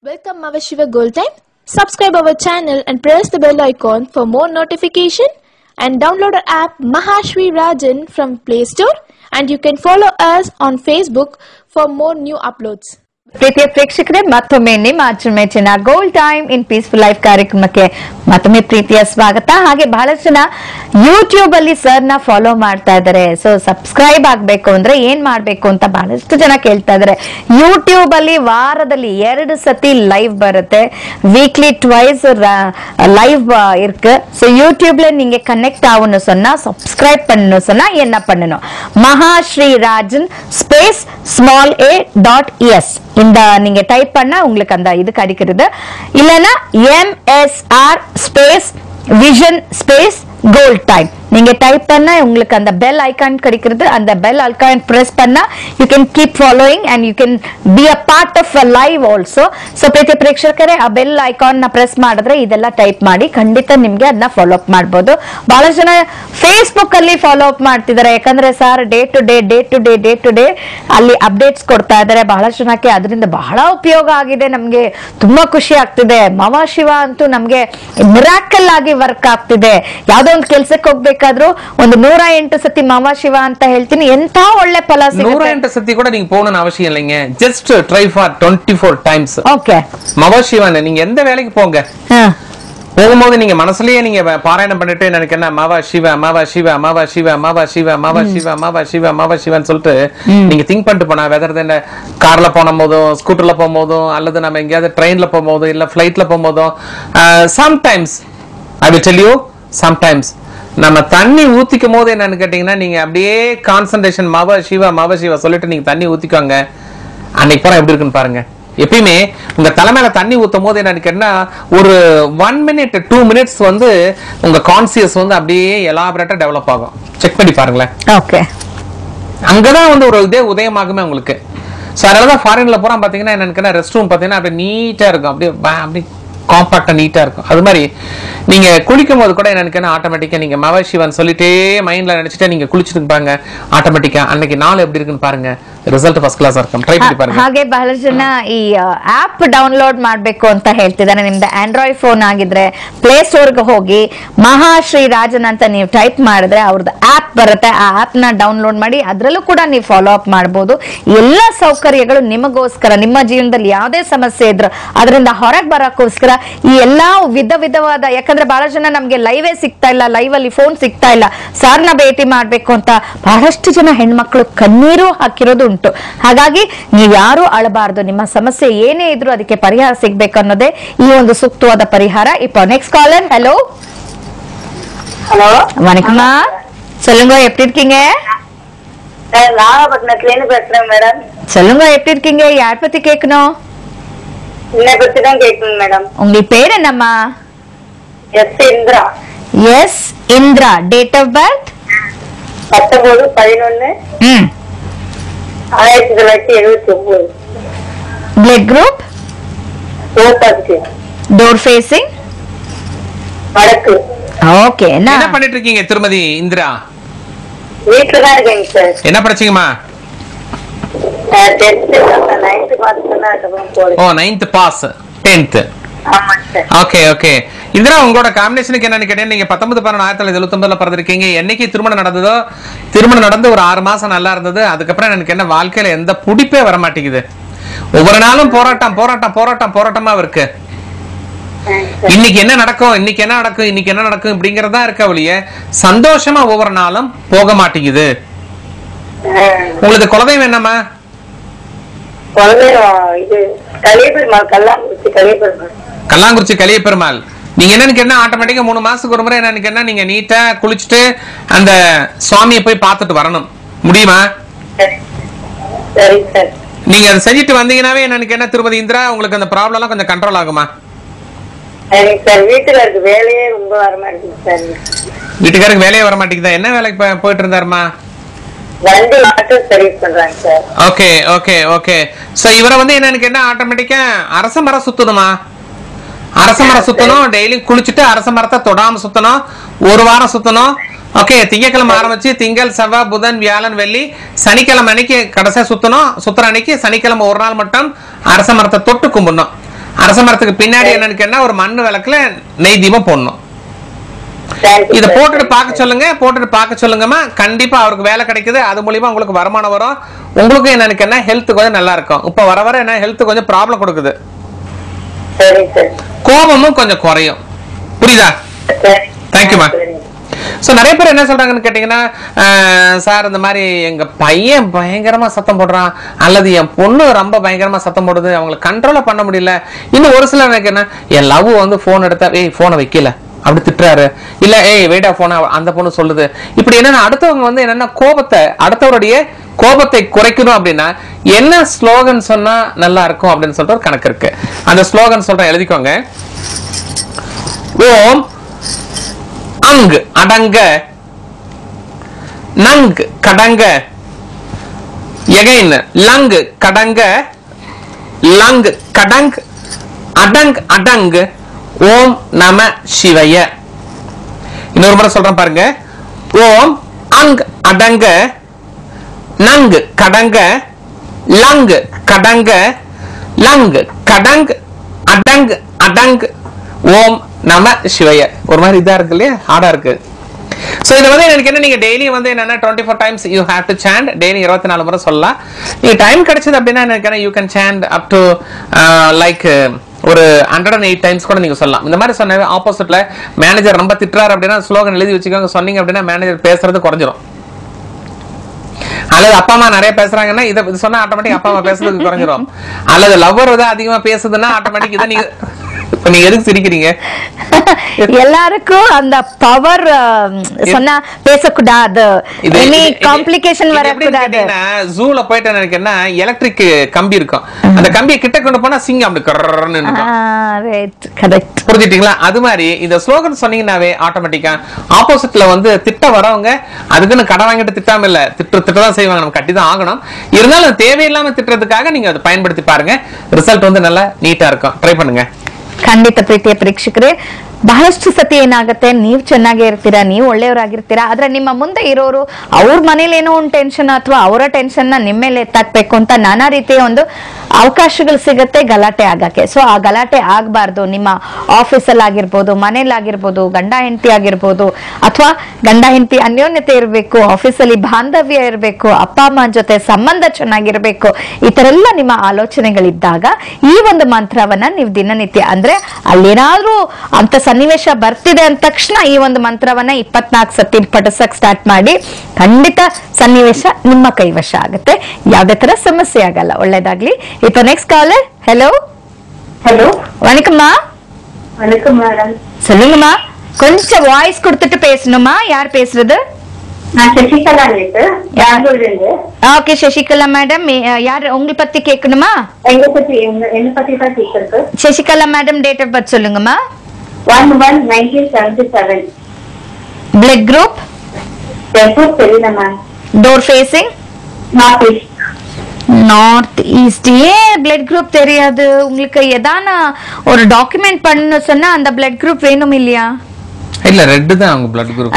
Welcome Mavashiva Gold Time. Subscribe our channel and press the bell icon for more notification and download our app Mahashwi Rajan from Play Store and you can follow us on Facebook for more new uploads. ಪ್ರೀತಿಯ ಪ್ರೇಕ್ಷಕರೇ ಮತ್ತೊಮ್ಮೆ ನಿಮ್ಮ ಅಚ್ಚುಮೆಚ್ಚಿನ gold time in peaceful life ಕಾರ್ಯಕ್ರಮಕ್ಕೆ ಮತ್ತೊಮ್ಮೆ ಪ್ರೀತಿಯ ಸ್ವಾಗತ ಹಾಗೆ ಬಹಳಷ್ಟು ಜನ ಯೂಟ್ಯೂಬ್ ಅಲ್ಲಿ ಸರ್ ನ ಫಾಲೋ ಮಾಡ್ತಾ ಇದ್ದಾರೆ ಸೊ ಸಬ್ಸ್ಕ್ರೈಬ್ ಆಗ್ಬೇಕು ಅಂದ್ರೆ ಏನ್ ಮಾಡ್ಬೇಕು ಅಂತ ಬಹಳಷ್ಟು ಜನ ಕೇಳ್ತಾ ಇದ್ದಾರೆ ಯೂಟ್ಯೂಬ್ ಅಲ್ಲಿ ವಾರದಲ್ಲಿ ಎರಡು ಸತಿ ಲೈವ್ ಬರುತ್ತೆ ವೀಕ್ಲಿ ಟ್ವೈಸ್ லைவ் இருக்கு ஸோ யூடியூப்ல நீங்க கனெக்ட் ஆகணும் சொன்னா சப்ஸ்கிரைப் பண்ணணும் சொன்னா என்ன பண்ணணும் Mahashri Rajan space small a dot S இந்த நீங்க டைப் பண்ணா உங்களுக்கு அந்த இது கிடைக்கிறது இல்லைன்னா MSR space vision space gold time நீங்க டைப் பண்ணா உங்களுக்கு அந்த பெல் ஐகான் கிடைக்கிறது அந்த பெல் ஐகான் பிரஸ் பண்ணா you can keep following and you can be a part of a live also so ಪ್ರೀತಿ ಪ್ರೇಕ್ಷಕರೇ ಆ ಬೆಲ್ ಐಕಾನ್ ನ ಪ್ರೆಸ್ ಮಾಡಿದ್ರೆ ಇದೆಲ್ಲ ಟೈಪ್ ಮಾಡಿ ಖಂಡಿತ ನಿಮ್ಗೆ ಅದನ್ನ ಫಾಲೋ ಅಪ್ ಮಾಡ್ಬೋದು ಬಹಳ ಜನ ಫೇಸ್ಬುಕ್ ಅಲ್ಲಿ ಫಾಲೋ ಅಪ್ ಮಾಡ್ತಿದ್ದಾರೆ ಯಾಕಂದ್ರೆ sir day to day day to day day to day ಅಲ್ಲಿ ಅಪ್ಡೇಟ್ಸ್ ಕೊಡ್ತಾ ಇದ್ದಾರೆ ಬಹಳ ಜನಕ್ಕೆ ಅದರಿಂದ ಬಹಳ ಉಪಯೋಗ ಆಗಿದೆ ನಮ್ಗೆ ತುಂಬಾ ಖುಷಿ ಆಗ್ತಿದೆ ಮವ ಶಿವ ಅಂತೂ ನಮ್ಗೆ ಮಿರಾಕಲ್ ಆಗಿ ವರ್ಕ್ ಆಗ್ತಿದೆ ಯಾವ್ದೋ ಒಂದು ಕೆಲ್ಸಕ್ಕೆ ಹೋಗ್ಬೇಕಾದ್ರೂ ಒಂದು ನೂರ ಎಂಟು ಸತಿ ಮವ ಶಿವ ಅಂತ ಹೇಳ್ತೀನಿ ಎಂತ ಒಳ್ಳೆ ಫಲ நூறு ಸಿಗುತ್ತೆ என்ற சக்தி கூட நீங்க போகணும்னு அவசியம் இல்லைங்க just try for twenty four times okay மவசிவன் நீங்க எந்த வேலைக்கு போங்க போகும்போது நீங்க மனசுலயே நீங்க வ- பாராயணம் பண்ணிட்டு எனக்கு என்ன மவ சிவ மவ சிவ மவ சிவ மவ சிவ மவ சிவ மவ சிவ மவ சிவன் சொல்லிட்டு நீங்க திங்க் பண்ணிட்டு போனா வெதர் என்ன கார்ல போன போதும் ஸ்கூட்டர்ல போகும்போதும் அல்லது நம்ம எங்கேயாவது ட்ரெயின்ல போகும்போதும் இல்ல ஃபிளைட்ல போகும்போதும் sometimes I will tell you sometimes நம்ம தண்ணி ஊத்திக்கும் போது என்னன்னு கேட்டீங்கன்னா நீங்க அப்படியே கான்சன்ட்ரேஷன் மவ சிவ மவ சிவ சொல்லிட்டு நீங்க தண்ணி ஊத்திக்கோங்க அன்னைக்கு போற எப்படி இருக்குன்னு பாருங்க எப்பயுமே உங்க தலைமையில தண்ணி ஊத்தும் போது என்னன்னு கேட்டா ஒரு ஒன் மினிட் டூ மினிட்ஸ் வந்து உங்க கான்சியஸ் வந்து அப்படியே எலாபரேட்டா டெவலப் ஆகும் செக் பண்ணி பாருங்களேன் ಓಕೆ அங்கதான் வந்து ஒரு இதே உதயமாகுமே உங்களுக்கு ஸோ அதனாலதான் ஃபாரின்ல போறோம் பாத்தீங்கன்னா என்னன்னு ரெஸ்ட் ரூம் பாத்தீங்கன்னா அப்படியே நீட்டா இருக்கும் அப்படியே பா- அப்படியே காம்பாக்டா நீட்டா இருக்கும் அது மாதிரி நீங்க குளிக்கும் போது கூட என்னன்னு ஆட்டோமேட்டிக்கா நீங்க மவ சிவன் சொல்லிட்டே மைண்ட்ல நினைச்சிட்டே நீங்க குளிச்சுட்டு பாருங்க ஆட்டோமேட்டிக்கா அன்னைக்கு நாள் எப்படி இருக்குன்னு பாருங்க ரிசல்ட் ஃபர்ஸ்ட் கிளாஸ் இருக்கும் ட்ரை பண்ணி பாருங்க ಹಾಗೆ ಬಹಳ ಜನ ಈ ಆಪ್ ಡೌನ್ಲೋಡ್ ಮಾಡ್ಬೇಕು ಅಂತ ಹೇಳ್ತಿದ್ದಾರೆ ನಿಮ್ದು ಆಂಡ್ರಾಯ್ಡ್ ಫೋನ್ ಆಗಿದ್ರೆ ಪ್ಲೇ ಸ್ಟೋರ್ಗೆ ಹೋಗಿ ಮಹಾಶ್ರೀ ರಾಜನ್ ಅಂತ ನೀವು ಟೈಪ್ ಮಾಡಿದ್ರೆ ಅವ್ರದ್ದು ಆಪ್ ಬರುತ್ತೆ ಆ ಆಪ್ ನ ಡೌನ್ಲೋಡ್ ಮಾಡಿ ಅದ್ರಲ್ಲೂ ಕೂಡ ನೀವು ಫಾಲೋ ಅಪ್ ಮಾಡಬಹುದು ಎಲ್ಲ ಸೌಕರ್ಯಗಳು ನಿಮಗೋಸ್ಕರ ನಿಮ್ಮ ಜೀವನದಲ್ಲಿ ಯಾವುದೇ ಸಮಸ್ಯೆ ಇದ್ರು ಅದರಿಂದ ಹೊರಗೆ ಬರೋಕ್ಕೋಸ್ಕರ ಈ ಎಲ್ಲಾ ವಿಧ ವಿಧವಾದ ಯಾಕಂದ್ರೆ ಬಹಳ ಜನ ನಮ್ಗೆ ಲೈವೇ ಸಿಗ್ತಾ ಇಲ್ಲ ಲೈವ್ ಅಲ್ಲಿ ಫೋನ್ ಸಿಗ್ತಾ ಇಲ್ಲ ಸಾರ್ನ ಭೇಟಿ ಮಾಡ್ಬೇಕು ಅಂತ ಬಹಳಷ್ಟು ಜನ ಹೆಣ್ಮಕ್ಳು ಕಣ್ಣೀರು ಹಾಕಿರೋದು ಉಂಟು ಹಾಗಾಗಿ ನೀವ್ ಯಾರು ಅಳಬಾರ್ದು ನಿಮ್ಮ ಸಮಸ್ಯೆ ಏನೇ ಇದ್ರು ಅದಕ್ಕೆ ಪರಿಹಾರ ಸಿಗ್ಬೇಕು ಅನ್ನೋದೇ ಈ ಒಂದು ಸೂಕ್ತವಾದ ಪರಿಹಾರ இப்போ ನೆಕ್ಸ್ಟ್ ಕಾಲರ್ ஹலோ ஹலோ வணக்கம்மா சொல்லுங்க எப்படி இருக்கீங்க நான் நாகப்பட்டினத்துல இருந்து பேசுறேன் மேடம் சொல்லுங்க எப்படி இருக்கீங்க யார் பத்தி கேட்கணும் என்னை பத்தி தான் கேட்கணும் மேடம் உங்களுக்கு பேர் என்னம்மா S Indira S Indira date of birth பத்தொன்பது பதினொன்னு ம் ஆயிரத்தி தொள்ளாயிரத்தி எழுபத்தி ஒன்பது blood group O positive door facing வடக்கு ஓகே என்ன என்ன பண்ணிட்டு இருக்கீங்க திருமதி இந்திரா வீட்டுல தான் இருக்கேங்க சார் என்ன படிச்சீங்கம்மா டென்த்து நைன்த்து பார்த்துன்னா அதுக்கப்புறம் போடுங்க ஓ நைன்த் பாஸ் டென்த் ஆமாங்க சார் ஓகே ஓகே இந்திரா உங்களோட காம்பினேஷனுக்கு என்னன்னு கேட்டேன் நீங்க பத்தொன்பது பன்னெண்டு ஆயிரத்தி தொள்ளாயிரத்தி எழுபத்தொன்பதுல பிறந்திருக்கீங்க என்னைக்கு திருமணம் நடந்ததோ திருமணம் நடந்து ஒரு ஆறு மாசம் நல்லா இருந்தது அதுக்கப்புறம் எனக்கு என்ன வாழ்க்கையில எந்த பிடிப்பே வர மாட்டேங்குது ஒவ்வொரு நாளும் போராட்டம் போராட்டம் போராட்டம் போராட்டமா இருக்கு இன்னைக்கு என்ன நடக்கும் இன்னைக்கு என்ன நடக்கும் இன்னைக்கு என்ன நடக்கும் இப்படிங்கறதா இருக்க ஒழிய சந்தோஷமா ஒவ்வொரு நாளும் போக மாட்டேங்குது உங்களுக்கு குலதெய்வம் என்னம்மா குழந்தையும் இது கலியபெருமாள் கல்லாங்குறிச்சி கலியபெருமாள் கல்லாங்குறிச்சி கலிய பெருமாள் நீங்க என்னன்னு கேட்டா ஆட்டோமேட்டிக்கா மூணு மாசத்துக்கு ஒரு முறை என்னன்னு கேட்டா நீங்க நீட்டா குளிச்சுட்டு அந்த சுவாமியை போய் பார்த்துட்டு வரணும் முடியுமா சரி சரிங்க சார் நீங்க அதை செஞ்சுட்டு வந்தீங்கன்னாவே என்னன்னு கேட்டா திருமதி இந்திரா உங்களுக்கு அந்த ப்ராப்ளம் எல்லாம் கொஞ்சம் கண்ட்ரோல் ஆகுமா சரிங்க சார் வீட்டுல இருக்கு வேலையே ரொம்ப வர மாட்டேங்குது சார் வீட்டுக்காரருக்கு வேலையே வர மாட்டேங்குதா என்ன வேலைக்கு போ- போயிட்டு இருந்தாருமா வண்டி மட்டும் சர்வீஸ் பண்றாங்க sir okay okay okay so இவரை வந்து என்னன்னு கேட்டா ஆட்டோமேட்டிக்கா அரச மரம் சுத்தணுமா அரச மரம் சுத்தணும் டெய்லி குளிச்சுட்டு அரச மரத்தை தொடாம சுத்தணும் ஒரு வாரம் சுத்தணும் ஓகே திங்கக்கிழமை ஆரம்பிச்சு திங்கள் செவ்வாய் புதன் வியாழன் வெள்ளி சனிக்கிழமை அன்னைக்கு கடைசியா சுத்தணும் சுத்துற அன்னைக்கு சனிக்கிழமை ஒரு நாள் மட்டும் அரச மரத்தை தொட்டு கும்பிடணும் அரச மரத்துக்கு பின்னாடி என்னன்னு கேட்டா ஒரு மண் விளக்குல நெய் தீபம் போடணும் தேங்க்யூ இத சார். போட்டுட்டு பார்க்க சொல்லுங்க போட்டுட்டு பார்க்க சொல்லுங்கம்மா கண்டிப்பா அவருக்கு வேலை கிடைக்குது அது மூலியமா உங்களுக்கு வருமானம் வரும் உங்களுக்கும் என்னன்னு என்ன ஹெல்த் கொஞ்சம் நல்லா இருக்கும் இப்ப வர வர என்ன ஹெல்த் கொஞ்சம் ப்ராப்ளம் கொடுக்குது சரி சார் கோபமும் கொஞ்சம் குறையும் புரியுதா சரி தேங்க்யூமா சரிங்க. ஸோ நிறைய பேர் என்ன சொல்றாங்கன்னு கேட்டீங்கன்னா சார் இந்த மாதிரி எங்க பையன் பயங்கரமா சத்தம் போடுறான் அல்லது என் பொண்ணு ரொம்ப பயங்கரமா சத்தம் போடுது அவங்களை கண்ட்ரோல பண்ண முடியல இன்னும் ஒரு சிலர் எனக்கு என்ன என் லவ் வந்து போன் எடுத்தா ஏய் போனை வைக்கல அப்படி திட்டுறாரு இல்ல ஏய் வெயிடா போன அந்த பொண்ணு சொல்லுது இப்படி என்னன்னா அடுத்தவங்க வந்து என்னன்னா கோபத்தை அடுத்தவருடைய கோபத்தை குறைக்கணும் அப்படின்னா என்ன ஸ்லோகன் சொன்னா நல்லா இருக்கும் அப்படின்னு சொல்லிட்டு ஒரு கணக்கு இருக்கு அந்த ஸ்லோகன் சொல்றேன் எழுதிக்கோங்க ஓம் அங்கு அடங்க நங் கடங்க எகைன் லங் கடங்க லங் கடங் அடங் அடங் ஓம் நம சிவய இன்னொரு முறை சொல்றேன் பாருங்க ஓம் அங் அடங்க நங் கடங்க லங் கடங்க லங் கடங் அடங் அடங் ஓம் நம சிவய ஒரு மாதிரி இதா இருக்கு இல்லையா ஹார்டா இருக்கு சோ இது வந்து எனக்கு என்ன நீங்க டெய்லி வந்து என்னன்னா twenty four times you have to chant daily இருபத்தி நாலு முறை சொல்லலாம் நீங்க டைம் கிடைச்சது அப்படின்னா எனக்கு என்ன you can chant up to like ஒரு ஹண்ட்ரட் அண்ட் எயிட் டைம்ஸ் கூட நீங்க சொல்லலாம் இந்த மாதிரி சொன்ன ஆப்போசிட்ல மேனேஜர் ரொம்ப திட்டுறாரு அப்படின்னா ஸ்லோகன் எழுதி வச்சுக்கோங்க சொன்னீங்க அப்படின்னா மேனேஜர் பேசுறது குறைஞ்சிரும் அல்லது அப்பா அம்மா நிறைய பேசுறாங்கன்னா இதை இது சொன்னா ஆட்டோமேட்டிக் அப்பா அம்மா பேசுறதுக்கு குறைஞ்சிரும் அல்லது லவ்வர் வந்து அதிகமா பேசுதுன்னா ஆட்டோமேட்டிக் இதை நீங்க இப்ப நீங்க எதுக்கு சிரிக்கிறீங்க எல்லாருக்கும் அந்த பவர் சொன்னா பேசக்கூடாது இது- எனி இது- இது- காம்ப்ளிகேஷன் இது எப்படின்னு வரக்கூடாது கேட்டீங்கன்னா, ஜூல போயிட்டு எனக்கு என்ன எலக்ட்ரிக் கம்பி இருக்கும் அந்த கம்பியை கிட்ட கொண்டு போனா சிங்கம் அப்படி கர்ரர்ன்னு நின்னுக்கும். கரெக்ட் புரிஞ்சுட்டீங்களா அது மாதிரி இந்த ஸ்லோகன் சொன்னீங்கன்னாவே ஆட்டோமேட்டிக்கா ஆப்போசிட்ல வந்து திட்ட வரவங்க அதுக்குன்னு கடன் வாங்கிட்டு திட்டாம இல்ல திட்டு திட்ட தான் செய்வாங்க நம்ம கட்டி தான் ஆகணும் இருந்தாலும் தேவையில்லாம திட்டுறதுக்காக நீங்க அதை பயன்படுத்தி பாருங்க ரிசல்ட் வந்து நல்லா நீட்டா இருக்கும் ட்ரை பண்ணுங்க ಖಂಡಿತ ಪ್ರೀತಿಯ ಪ್ರೇಕ್ಷಕರೇ ಬಹಳಷ್ಟು ಸತಿ ಏನಾಗುತ್ತೆ ನೀವು ಚೆನ್ನಾಗೇ ಇರ್ತೀರಾ ನೀವು ಒಳ್ಳೆಯವರಾಗಿರ್ತೀರಾ ಆದ್ರೆ ನಿಮ್ಮ ಮುಂದೆ ಇರೋರು ಅವ್ರ ಮನೇಲಿ ಏನೋ ಒಂದು ಟೆನ್ಷನ್ ಅಥವಾ ಅವರ ಟೆನ್ಷನ್ ನ ನಿಮ್ಮ ಮೇಲೆ ಎತ್ತಾಕ್ಬೇಕು ಅಂತ ನಾನಾ ರೀತಿಯ ಒಂದು ಅವಕಾಶಗಳು ಸಿಗುತ್ತೆ ಗಲಾಟೆ ಆಗಕ್ಕೆ ಸೊ ಆ ಗಲಾಟೆ ಆಗ್ಬಾರ್ದು ನಿಮ್ಮ ಆಫೀಸಲ್ಲಿ ಆಗಿರ್ಬೋದು ಮನೇಲಿ ಆಗಿರ್ಬೋದು ಗಂಡ ಹೆಂಡತಿ ಆಗಿರ್ಬೋದು ಅಥವಾ ಗಂಡ ಹೆಂಡತಿ ಅನ್ಯೋನ್ಯತೆ ಇರಬೇಕು ಆಫೀಸಲ್ಲಿ ಬಾಂಧವ್ಯ ಇರಬೇಕು ಅಪ್ಪ ಅಮ್ಮ ಜೊತೆ ಸಂಬಂಧ ಚೆನ್ನಾಗಿರ್ಬೇಕು ಈ ತರ ಎಲ್ಲ ನಿಮ್ಮ ಆಲೋಚನೆಗಳಿದ್ದಾಗ ಈ ಒಂದು ಮಂತ್ರವನ್ನ ನೀವು ದಿನನಿತ್ಯ ಅಂದ್ರೆ ಅಲ್ಲೇನಾದ್ರೂ ಅಂತ ಸನ್ನಿವೇಶ ಬರ್ತಿದೆ ಅಂದ ತಕ್ಷಣ ಈ ಒಂದು ಮಂತ್ರವನ್ನ ಇಪ್ಪತ್ನಾಲ್ಕು ಸತಿ ಪಠಿಸಕ್ ಸ್ಟಾರ್ಟ್ ಮಾಡಿ ಖಂಡಿತ ಸನ್ನಿವೇಶ ನಿಮ್ಮ ಕೈವಶ ಆಗುತ್ತೆ ಯಾವ್ದೇ ತರ ಸಮಸ್ಯೆ ಆಗಲ್ಲ ಒಳ್ಳೇದಾಗ್ಲಿ இப்போ ನೆಕ್ಸ್ಟ್ ಕಾಲರ್ ஹலோ ஹலோ வணக்கம்மா வணக்கம் மேடம் சொல்லுங்கம்மா கொஞ்சம் வாய்ஸ் கொடுத்துட்டு பேசணுமா யார் பேசுறது நான் சசிகலா நேத்து பெங்களூர்ல இருந்து ஓகே சசிகலா மேடம் யார் உங்களை பத்தி கேட்கணுமா எங்க பத்தி என்ன என்ன பத்தி தான் கேட்கறது Sasikala madam date of birth சொல்லுங்கம்மா one one nineteen seventy seven blood group எப்போ தெரியல ma'am door facing north east north east ஏன் பிளட் குரூப் தெரியாது உங்களுக்கு எதான ஒரு டாக்குமெண்ட் பண்ண சொன்னா அந்த பிளட் குரூப் வேணும் இல்லையா இல்ல ரெட் தான் அவங்க பிளட் குரூப்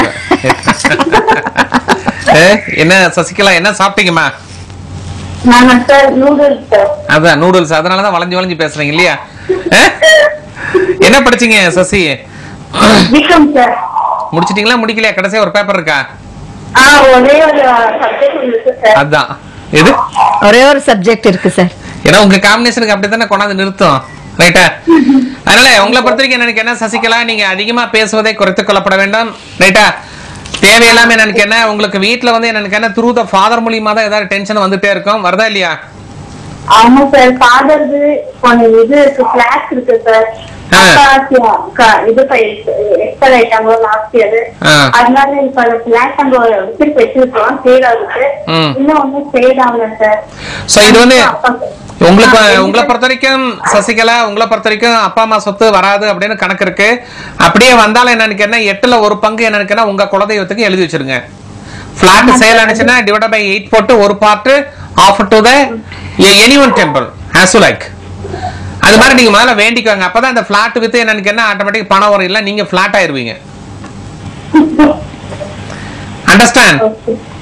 என்ன சசிகலா என்ன சாப்பிட்டீங்கம்மா நாங்க சார் நூடுல்ஸ் சார் அதான் நூடுல்ஸ் அதனாலதான் வளைஞ்சு வளைஞ்சு பேசுறீங்க இல்லையா அஹ்? என்ன படிச்சீங்க சசி விக்ரம் சார் முடிச்சிட்டீங்களா முடிக்கலையா கடைசியா ஒரு பேப்பர் இருக்கா ஆ ஒரே ஒரு சப்ஜெக்ட் இருக்கு சார் அதான் எது ஒரே ஒரு சப்ஜெக்ட் இருக்கு சார் ஏன்னா உங்க காம்பினேஷனுக்கு அப்படித்தானே கொண்டாந்து நிறுத்தும் ரைட்டா அதனால உங்களை பொறுத்த வரைக்கும் எனக்கு என்ன சசிகலா நீங்க அதிகமா பேசுவதை குறைத்துக் கொள்ளப்பட வேண்டாம் ரைட்டா தேவையில்லாம எனக்கு என்ன உங்களுக்கு வீட்ல வந்து எனக்கு என்ன த்ரூ த ஃபாதர் மூலியமா தான் ஏதாவது டென்ஷன் வந்துட்டே இருக்கும் வருதா இல்லையா ஆமா சார் ஃபாதர்து கொஞ்சம் இது இருக்கு கிளாஸ் இருக்கு சார் ஆ. அப்பா க- இது எக்ஸ்பயர் ஆயிட்டாங்க லாஸ்ட் இயர் ஆ. அதனால இப்ப அந்த பிளாக் அங்க விசிட் வச்சிருக்கோம் சேல் ஆகுது ம். இன்னும் ஒன்னும் சேல் ஆகல சார் சோ இது வந்து அப்பா- உங்களுக்கு ஆ, உங்களை பொறுத்த வரைக்கும் சசிகலா உங்களை பொறுத்த வரைக்கும் அப்பா அம்மா சொத்து வராது அப்படின்னு கணக்கு இருக்கு அப்படியே வந்தாலும் என்னன்னு என்ன எட்டுல ஒரு பங்கு என்னன்னு என்ன உங்க குலதெய்வத்துக்கு எழுதி வச்சிருங்க பிளாட் சேல் ஆனிச்சுன்னா டிவைட் பை எயிட் போட்டு ஒரு part offer to the any one temple as like அது மாதிரி நீங்க முதல்ல வேண்டிக்கோங்க அப்பதான் இந்த பிளாட் வித்து என்னன்னு என்ன ஆட்டோமேட்டிக் பணம் வரும் இல்ல நீங்க பிளாட் ஆயிருவீங்க அண்டர்ஸ்டாண்ட்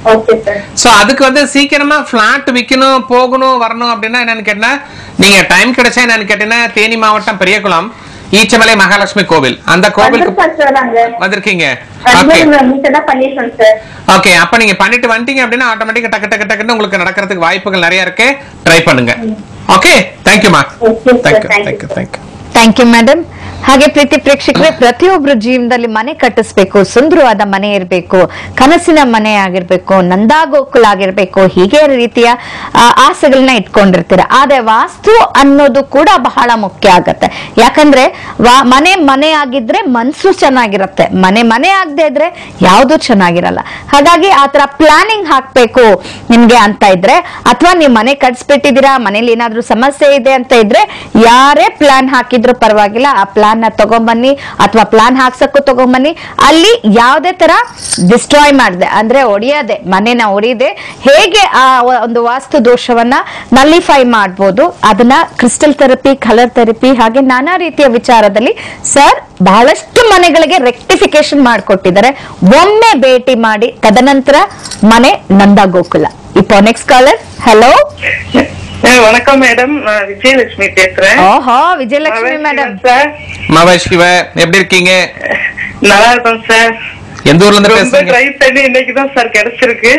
ஓகே சார் சோ அதுக்கு வந்து சீக்கிரமா பிளாட் விக்கணும் போகணும் வரணும் அப்படின்னா என்னன்னு கேட்டா நீங்க டைம் கிடைச்சா என்னன்னு கேட்டீங்கன்னா தேனி மாவட்டம் பெரியகுளம் ஈச்சமலை மகாலட்சுமி கோவில் அந்த கோவிலுக்கு வந்திருக்கோம் சார் நாங்க வந்திருக்கீங்க ஓகே வந்து மீட் தான் பண்ணிருக்கோம் சார் ஓகே அப்ப நீங்க பண்ணிட்டு வந்துட்டீங்க அப்படின்னா ஆட்டோமேட்டிக்கா டக்கு டக்கு டக்குன்னு உங்களுக்கு நடக்கிறதுக்கு வாய்ப்புகள் நிறைய இருக்கு ட்ரை பண்ணுங்க ஓகே தேங்க்யூமா Okay, sir. Thank you Thank you, thank you thank you thank you madam ಹಾಗೆ ಪ್ರೀತಿ ಪ್ರೇಕ್ಷಕರೇ ಪ್ರತಿಯೊಬ್ಬರು ಜೀವನದಲ್ಲಿ ಮನೆ ಕಟ್ಟಿಸ್ಬೇಕು ಸುಂದರವಾದ ಮನೆ ಇರಬೇಕು ಕನಸಿನ ಮನೆ ಆಗಿರ್ಬೇಕು ನಂದಾಗೋಕುಲ ಆಗಿರ್ಬೇಕು ಹೀಗೆ ರೀತಿಯ ಆ, ಆಸೆಗಳನ್ನ ಇಟ್ಕೊಂಡಿರ್ತೀರ ಆದ್ರೆ ವಾಸ್ತು ಅನ್ನೋದು ಕೂಡ ಬಹಳ ಮುಖ್ಯ ಆಗತ್ತೆ ಯಾಕಂದ್ರೆ ವಾ- ಮನೆ ಮನೆ ಆಗಿದ್ರೆ ಮನ್ಸು ಚೆನ್ನಾಗಿರತ್ತೆ ಮನೆ ಮನೆ ಆಗದೆ ಇದ್ರೆ ಯಾವುದು ಚೆನ್ನಾಗಿರಲ್ಲ ಹಾಗಾಗಿ ಆತರ ಪ್ಲಾನಿಂಗ್ ಹಾಕ್ಬೇಕು ನಿಮ್ಗೆ ಅಂತ ಇದ್ರೆ ಅಥವಾ ನೀವು ಮನೆ ಕಟ್ಸ್ಬಿಟ್ಟಿದ್ದೀರಾ ಮನೇಲಿ ಏನಾದ್ರೂ ಸಮಸ್ಯೆ ಇದೆ ಅಂತ ಇದ್ರೆ ಯಾರೇ ಪ್ಲಾನ್ ಹಾಕಿದ್ರು ಪರವಾಗಿಲ್ಲ ಆ ಪ್ಲಾನ್ ನ ತಗೊಂಬನ್ನಿ ಅಥವಾ ಪ್ಲಾನ್ ಹಾಕ್ಸಕ್ಕೂ ತಗೊಂಬನ್ನಿ ಅಲ್ಲಿ ಯಾವುದೇ ತರ ಡಿಸ್ಟ್ರಾಯ್ ಮಾಡದೆ ಅಂದ್ರೆ ಒಡೆಯದೆ ಮನೆನ ಒಡೆಯದೆ ಹೇಗೆ ಆ ವ- ಒಂದು ವಾಸ್ತು ದೋಷವನ್ನ ನಲ್ಲಿಫೈ ಮಾಡ್ಬೋದು ಅದನ್ನ ಕ್ರಿಸ್ಟಲ್ ಥೆರಪಿ ಕಲರ್ ಥೆರಪಿ ಹಾಗೆ ನಾನಾ ರೀತಿಯ ವಿಚಾರದಲ್ಲಿ ಸರ್ ಬಹಳಷ್ಟು ಮನೆಗಳಿಗೆ ರೆಕ್ಟಿಫಿಕೇಶನ್ ಮಾಡಿಕೊಟ್ಟಿದ್ದಾರೆ ಒಮ್ಮೆ ಭೇಟಿ ಮಾಡಿ ತದನಂತರ ಮನೆ ನಂದ ಗೋಕುಲ இப்போ ನೆಕ್ಸ್ಟ್ ಕಾಲರ್ ಹಲೋ வணக்கம் மேடம் நான் விஜயலட்சுமி பேசுறேன் ஓஹோ விஜயலட்சுமி மேடம் சார் மவ சிவ எப்படி இருக்கீங்க நல்லா இருக்கோம் சார் எந்த ஊர்ல இருந்து ரொம்ப பேசுறீங்க ட்ரை பண்ணி இன்னைக்கு தான் சார் கிடைச்சிருக்கு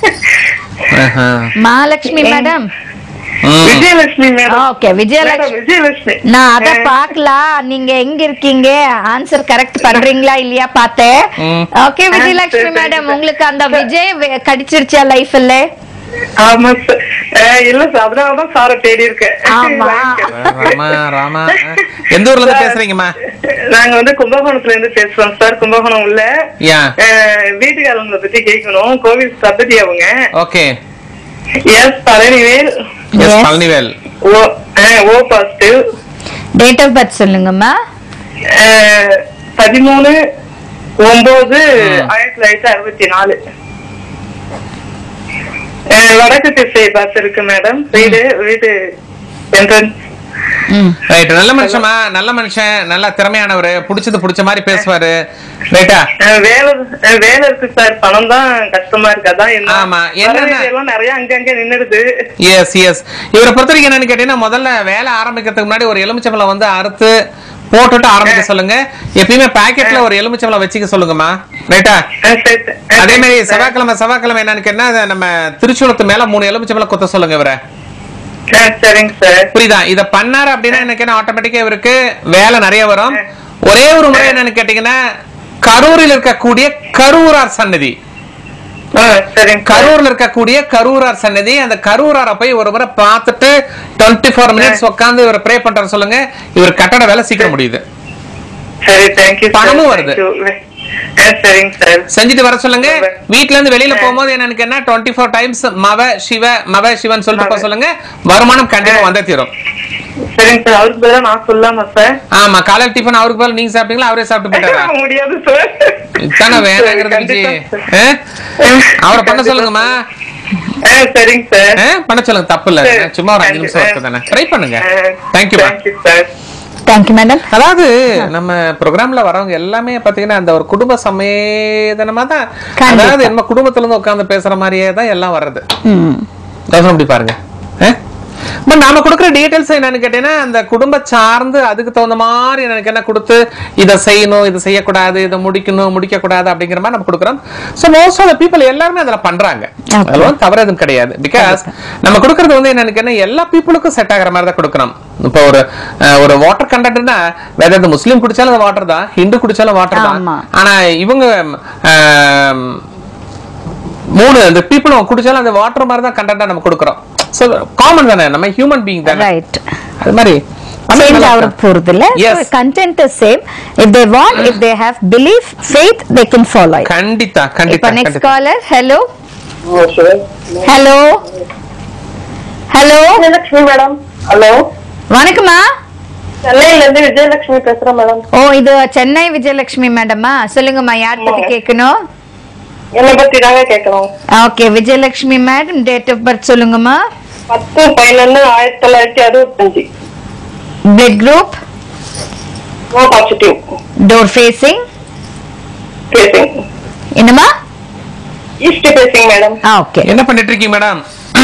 ஆஹா. மகாலட்சுமி மேடம் ம். Vijayalakshmi madam okay Vijayalakshmi madam, Vijayalakshmi நான் அத பாக்கலாம் நீங்க எங்க இருக்கீங்க ஆன்சர் கரெக்ட் பண்றீங்களா இல்லையா பார்த்தேன் ம். ஓகே விஜயலட்சுமி சரி, மேடம் சரி. உங்களுக்கு அந்த விஜய் வே- கிடைச்சிருச்சா லைஃப்ல ஆமா சார் அஹ், இல்ல சார் அதனாலதான் சாரை தேடி இருக்கேன் ஆமா. ராமா ராமா எந்த ஊர்ல இருந்து பேசுறீங்கம்மா நாங்க வந்து கும்பகோணத்துல இருந்து பேசுறோம் சார் கும்பகோணம் உள்ள யா அஹ், வீட்டுக்காரங்களை பத்தி கேட்கணும் கோவில் சபதி அவங்க okay yes Palanivel yes Yes. Palanivel O ah, O positive date of birth சொல்லுங்கம்மா அஹ், பதிமூணு ஒன்பது ம். ஆயிரத்தி தொள்ளாயிரத்தி அறுபத்தி நாலு அஹ், வடக்கு திசை பஸ் இருக்கு மேடம் வீடு வீடு என்ட்ரன்ஸ் ம் ரைட் நல்ல மனுஷமா நல்ல மனுஷன் நல்ல திறமையானவரு புடிச்சது புடிச்ச மாதிரி பேசுவாரு ரைட்டா வேலை அஹ், வேலை இருக்கு சார் பணம் தான் கஷ்டமா இருக்கு அதான் என்ன ஆமா, என்னன்னா- வரவேண்டிய எல்லாம் நிறைய அங்கங்க நின்னுடுது எஸ் எஸ் இவரை பொறுத்த வரைக்கும் என்னன்னு கேட்டீங்கன்னா முதல்ல வேலை ஆரம்பிக்கிறதுக்கு முன்னாடி ஒரு எலுமிச்சம்பழம் வந்து அறுத்து போட்டுட்டு ஆரம்பிக்க சொல்லுங்க எப்பயுமே பாக்கெட்ல ஒரு எலுமிச்சம்பழம் வச்சுக்க சொல்லுங்கம்மா ரைட்டா அஹ், சரி, சரி. அஹ், அதே மாதிரி சரி, சார். செவ்வாய்க்கிழமை செவ்வாய்க்கிழமை என்னன்னு கேட்டா அதை நம்ம திருச்சூலத்து மேல மூணு எலுமிச்சம்பழம் குத்த சொல்லுங்க இவரை அஹ், சரிங்க சார் புரியுதா இத பண்ணாரு அப்படின்னா எனக்கு என்ன ஆட்டோமேட்டிக்கா இவருக்கு வேலை நிறைய வரும் ஒரே ஒரு முறை என்னன்னு கேட்டீங்கன்னா கரூரில் இருக்கக்கூடிய கரூரார் சன்னதி அஹ், சரிங்க சார். கரூர்ல இருக்கக்கூடிய கரூரார் சன்னதி அந்த கரூராரை போய் ஒரு முறை பார்த்துட்டு டுவெண்ட்டி ஃபோர் மினிட்ஸ் உட்காந்து இவர் ப்ரே பண்ற சொல்லுங்க இவர் கட்டட வேலை சீக்கிரம் முடியுது சரி தேங்க்யூ பணமும் வருது. சரிங்க சார் செஞ்சுட்டு வர சொல்லுங்க ரொம்ப. வீட்ல இருந்து வெளியில போகும்போது என்னன்னு கேட்டா டுவெண்ட்டி ஃபோர் டைம்ஸ் மவ சிவ மவ சிவன் சொல்லிட்டு போக சொல்லுங்க வருமானம் கண்டிப்பா வந்தே தீரும் சரிங்க சார் அவருக்கு பதிலா நான் சொல்லாமா சார் ஆமா காலையில் டிஃபன் அவருக்கு பதில் நீங்க சாப்பிட்டீங்களா அவரே சாப்பிட்டு போயிட்டாரா முடியாது சார் இதானே வேணாங்கிறது விஜி கண்டிப்பா சார். ஆ? அவரை பண்ண சொல்லுங்கம்மா ஆ, சரிங்க சார் ஆ? பண்ண சொல்லுங்க தப்பு இல்ல சரி. சும்மா ஒரு அஞ்சு நிமிஷம் கண்டிப்பா. ஒர்க் தானே ட்ரை பண்ணுங்க ஆ, தேங்க்யூமா தேங்க்யூ சார் தேங்க்யூ மேடம் அதாவது நம்ம ப்ரோக்ராம்ல வரவங்க எல்லாமே பாத்தீங்கன்னா அந்த ஒரு குடும்ப சமேதனமா தான் கண்டிப்பா. அதாவது நம்ம குடும்பத்துல இருந்து உட்கார்ந்து பேசுற மாதிரியே தான் எல்லாம் வர்றது ம் யோசனை பண்ணி பாருங்க பட் நாம கொடுக்குற டீடைல்ஸ் என்னன்னு கேட்டீங்கன்னா அந்த குடும்ப சார்ந்து அதுக்கு தகுந்த மாதிரி எனக்கு என்ன கொடுத்து இதை செய்யணும் இதை செய்யக்கூடாது இதை முடிக்கணும் முடிக்க கூடாது அப்படிங்கிற மாதிரி நம்ம கொடுக்குறோம் so most of the people எல்லாருமே அதுல பண்றாங்க Okay. அதெல்லாம் தவறு எதுவும் கிடையாது பிகாஸ் நம்ம கொடுக்கறது வந்து என்னன்னு கேட்டா எல்லா பீப்புளுக்கும் செட் ஆகிற மாதிரி தான் கொடுக்கணும் இப்போ ஒரு அஹ், ஒரு வாட்டர் கண்டென்ட்னா வேற எது முஸ்லீம் குடிச்சாலும் வாட்டர் தான் ஹிந்து குடிச்சாலும் வாட்டர் தான் ஆமா. ஆனா இவங்க அஹ், மூணு இந்த பீப்புளும் குடிச்சாலும் அந்த வாட்டர் மாதிரி தான் கண்டென்ட்டா நம்ம கொடுக்குறோம் ஸோ காமன் தானே நம்ம ஹியூமன் பீயிங் தானே ரைட் அது மாதிரி சேஞ்ச் ஆக போறது இல்ல Yes. Content same if they want if they have belief faith they can follow it கண்டிப்பா இப்போ கண்டிப்பா நெக்ஸ்ட் கண்டிப்பா caller hello hello hello Vijayalakshmi madam hello வணக்கம்மா சென்னையில இருந்து விஜயலட்சுமி பேசுறேன் மேடம் ஓ இது சென்னை விஜயலட்சுமி மேடமா சொல்லுங்கம்மா யார் பத்தி ஆமாங்க. கேட்கணும் என்னை பத்தி தாங்க கேட்கணும் okay Vijayalakshmi madam date of birth சொல்லுங்கம்மா பத்து பதினொன்னு ஆயிரத்தி தொள்ளாயிரத்தி அறுபத்தஞ்சு blood group O positive door facing பேசுங்க என்னம்மா ஈஸ்ட் பேசுங்க மேடம் ஆ ஓகே என்ன பண்ணிட்டு இருக்கீங்க மேடம்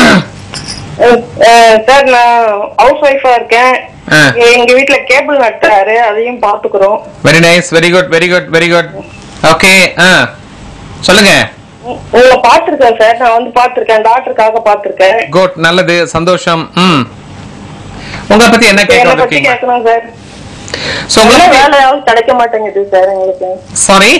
சார் நான் ஹவுஸ் ஒய்ஃபா இருக்கேன் ஆ. எங்க வீட்ல கேபிள் நட்டாரு அதையும் பாத்துக்கிறோம் very nice very good very good very good okay ஆ சொல்லுங்க உங்களை பாத்திருக்கேன் சார் நான் வந்து பாத்திருக்கேன் டாக்டருக்காக பாத்திருக்கேன் குட் நல்லது சந்தோஷம் ம் உங்களை பத்தி என்ன கேட்க என்னை பத்தி வந்திருக்கீங்க கேட்கணும் சார் சோ உங்களை நல்ல பத்தி வேலையாவது கிடைக்க மாட்டேங்குது சார் எங்களுக்கு சாரி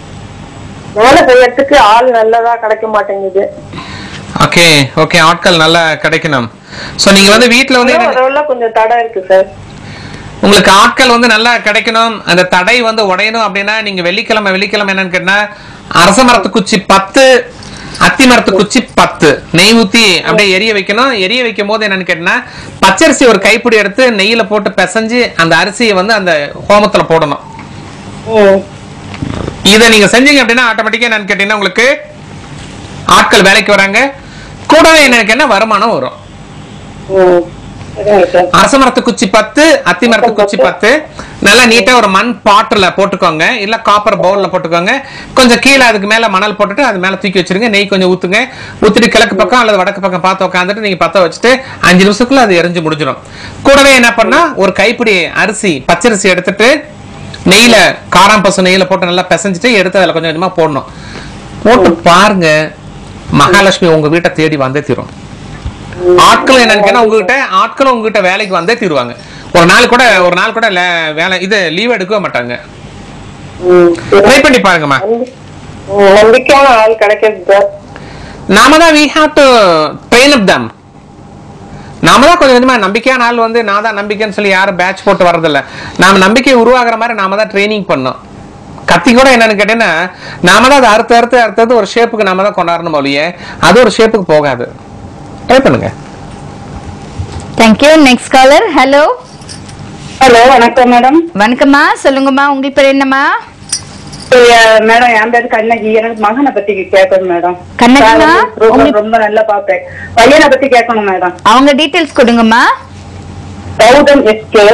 வேலை செய்யறதுக்கு ஆள் நல்லதா கிடைக்க மாட்டேங்குது ஓகே ஓகே ஆட்கள் நல்லா கிடைக்கணும் சோ நீங்க வந்து வீட்ல வந்து என்ன- அதெல்லாம் கொஞ்சம் தடை இருக்கு சார் உங்களுக்கு ஆட்கள் வந்து நல்லா கிடைக்கணும் அந்த தடை வந்து உடையணும் அப்படின்னா நீங்க வெள்ளிக்கிழமை வெள்ளிக்கிழமை என்னன்னு கேட்டா அரச மரத்து குச்சி பத்து அத்தி மரத்து குச்சி பத்து நெய் ஊத்தி அப்படியே எரிய வைக்கணும் எரிய வைக்கும் போது என்னன்னு கேட்டா பச்சரிசி ஒரு கைப்பிடி எடுத்து நெய்யில போட்டு பிசைஞ்சு அந்த அரிசியை வந்து அந்த ஹோமத்துல போடணும் ம். இதை நீங்க செஞ்சீங்க அப்படின்னா ஆட்டோமேட்டிக்கா என்னன்னு கேட்டீங்கன்னா உங்களுக்கு ஆட்கள் வேலைக்கு வராங்க கூடவே என்னன்னு என்ன வருமானம் வரும் ம். சரிங்க சார் அரச மரத்து குச்சி பத்து அத்தி மரத்து குச்சி பத்து நல்லா நீட்டா ஒரு மண் பாட்டில் போட்டுக்கோங்க இல்ல காப்பர் பவுல்ல போட்டுக்கோங்க கொஞ்சம் கீழே அதுக்கு மேல மணல் போட்டுட்டு அது மேல தூக்கி வச்சிருங்க நெய் கொஞ்சம் ஊத்துங்க ஊத்திட்டு கிழக்கு பக்கம் அல்லது வடக்கு பக்கம் பார்த்து உட்காந்துட்டு நீங்க பத்த வச்சுட்டு அஞ்சு நிமிஷத்துக்குள்ள அது எரிஞ்சு முடிஞ்சிடும் கூடவே என்ன பண்ணா ஒரு கைப்பிடி அரிசி பச்சரிசி எடுத்துட்டு நெய்ல காராம் பசு நெய்யில போட்டு நல்லா பிசைஞ்சிட்டு எடுத்து அதில் கொஞ்சம் கொஞ்சமா போடணும் போட்டு பாருங்க மகாலட்சுமி உங்க வீட்டை தேடி வந்தே தீரும் ஆட்கள் என்னன்னு கேட்டா உங்ககிட்ட ஆட்களும் உங்ககிட்ட வேலைக்கு வந்தே தீருவாங்க ஒரு நாள் கூட ஒரு நாள் கூட லே- வேலை இது லீவ் எடுக்கவே மாட்டாங்க ம். ட்ரை பண்ணி பாருங்கம்மா ம், நம்பிக்கையான ஆள் கிடைக்கிறது சார் நாம தான் we have to train up them நாம தான் கொஞ்சம் கொஞ்சமா நம்பிக்கையான ஆள் வந்து நான் தான் நம்பிக்கைன்னு சொல்லி யாரும் பேட்ச் போட்டு வர்றதில்ல நாம நம்பிக்கை உருவாகுற மாதிரி நாம தான் ட்ரைனிங் பண்ணோம் கத்தி கூட என்னன்னு கேட்டீங்கன்னா நாம தான் அதை அறுத்து அறுத்து அறுத்தது ஒரு ஷேப்புக்கு நாம தான் கொண்டாடணும் ஒழிய அது ஒரு ஷேப்புக்கு போகாது ட்ரை பண்ணுங்க thank you next caller hello hello வணக்கம் மேடம் வணக்கம்மா சொல்லுங்கம்மா உங்களுக்கு பேர் என்னம்மா மேடம் என் பேரு கண்ணகி எனக்கு மகனை பத்தி கேட்கணும் மேடம் கண்ணகிமா, program உங்களுக்கு- ரொம்ப நல்லா பாப்பேன் பையனை பத்தி கேட்கணும் மேடம் அவங்க டீடைல்ஸ் கொடுங்கம்மா Gautam SK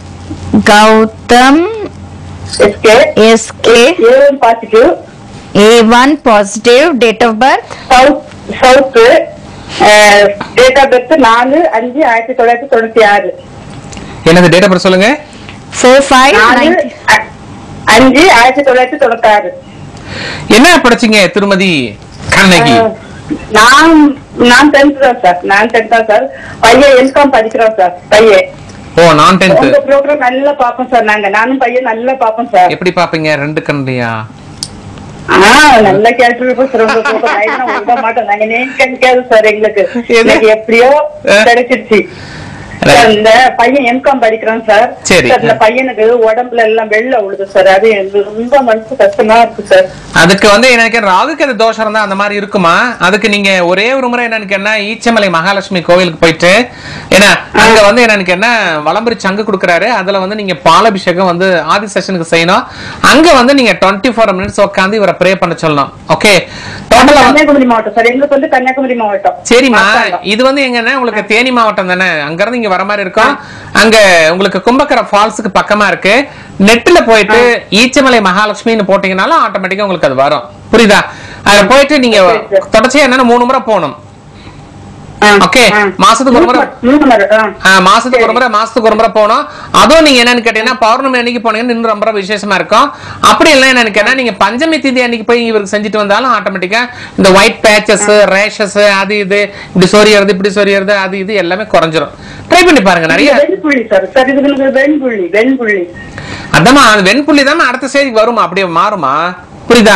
Gautam SK SK ஏழு positive A one positive date of birth south south date of birth நாலு அஞ்சு ஆயிரத்தி தொள்ளாயிரத்தி தொண்ணூத்தி ஆறு என்னது டேட் ஆஃப் சொல்லுங்க ஃபோர் ஃபைவ் நாலு அ- அஞ்சு ஆயிரத்தி தொள்ளாயிரத்தி தொண்ணூத்தி ஆறு என்ன படிச்சீங்க திருமதி கண்ணகி நான் நான் டென்த் தான் சார் நான் டென்த் தான் சார் பையன் எம்காம் படிக்கிறோம் சார் பையன் ஓ நான் டென்த் உங்க ப்ரோக்ராம் நல்லா பாப்போம் சார் நாங்க நானும் பையன் நல்லா பாப்போம் சார் எப்படி பாப்பீங்க ரெண்டு கண்லையா ஆ நல்லா கேட்டுருப்போம் சார் உங்க program. நான் என்ன விட மாட்டோம் நாங்க நேம் கணிக்காது சார் எங்களுக்கு எது? எனக்கு எப்படியோ ஆ. கிடைச்சிருச்சு Right. சார், இந்த பையன் எம்காம் படிக்கிறான் சார் சரி. சார், இந்த பையனுக்கு உடம்புல எல்லாம் வெள்ள விழுது சார் அது எனக்கு ரொம்ப மனசு கஷ்டமா இருக்கு சார் அதுக்கு வந்து எனக்கு ராகுக்கு தோஷம் இருந்தா அந்த மாதிரி இருக்குமா அதுக்கு நீங்க ஒரே ஒரு முறை என்னன்னு கேட்டா ஈச்சமலை மகாலட்சுமி கோவிலுக்கு போயிட்டு ஏன்னா அங்க வந்து என்னன்னு கேட்டா வளம்பரி சங்கு கொடுக்குறாரு அதுல வந்து நீங்க பாலாபிஷேகம் வந்து ஆதி செஷனுக்கு செய்யணும் அங்க வந்து நீங்க டுவெண்ட்டி ஃபோர் மினிட்ஸ் உட்காந்து இவரை ப்ரே பண்ண சொல்லணும் ஓகே டோட்டலா கன்னியாகுமரி மாவட்டம் சார் எங்களுக்கு வந்து கன்னியாகுமரி மாவட்டம் சரிம்மா மாசாங்கம். இது வந்து எங்கன்னா உங்களுக்கு தேனி மாவட்டம் தானே அங்க இருந்து இங்க வர மாதிரி இருக்கும் அங்க உங்களுக்கு கும்பக்கரை ஃபால்ஸுக்கு பக்கமா இருக்கு நெட்ல போயிட்டு ஈச்சமலை மகாலட்சுமின்னு போட்டீங்கனாலும் ஆட்டோமேட்டிக்கா உங்களுக்கு அது வரும் புரியுதா அதுல போயிட்டு நீங்க சரி, சரி. தொடர்ச்சியா என்னன்னா மூணு முறை போகணும் ஆ, Okay. ஆ. மாசத்துக்கு ஒரு முறை- மூணு முறை ஆ. ஆ, மாசத்துக்கு ஒரு சரி. முறை மாசத்துக்கு ஒரு முறை போகணும் அதுவும் நீங்க என்னன்னு கேட்டீங்கன்னா பௌர்ணமி அன்னைக்கு போனீங்கன்னா இன்னும் ரொம்ப விசேஷமா இருக்கும் அப்படி இல்லை என்னன்னு கேட்டா நீங்க பஞ்சமி திதி அன்னைக்கு போய் இவருக்கு செஞ்சுட்டு வந்தாலும் ஆட்டோமேட்டிக்கா இந்த ஒயிட் பேச்சஸ் ரேஷஸ் அது இது இப்படி சொரியறது இப்படி சொரியறது அது இது எல்லாமே குறைஞ்சிரும் ட்ரை பண்ணி பாருங்க நிறைய இது வெண்புள்ளி சார் சார் இது எனக்கு வெண்புள்ளி வெண்புள்ளி அதாம்மா அது வெண்புள்ளி தான் அடுத்த ஸ்டேஜ்க்கு வருமா அப்படியே மாறுமா புரியுதா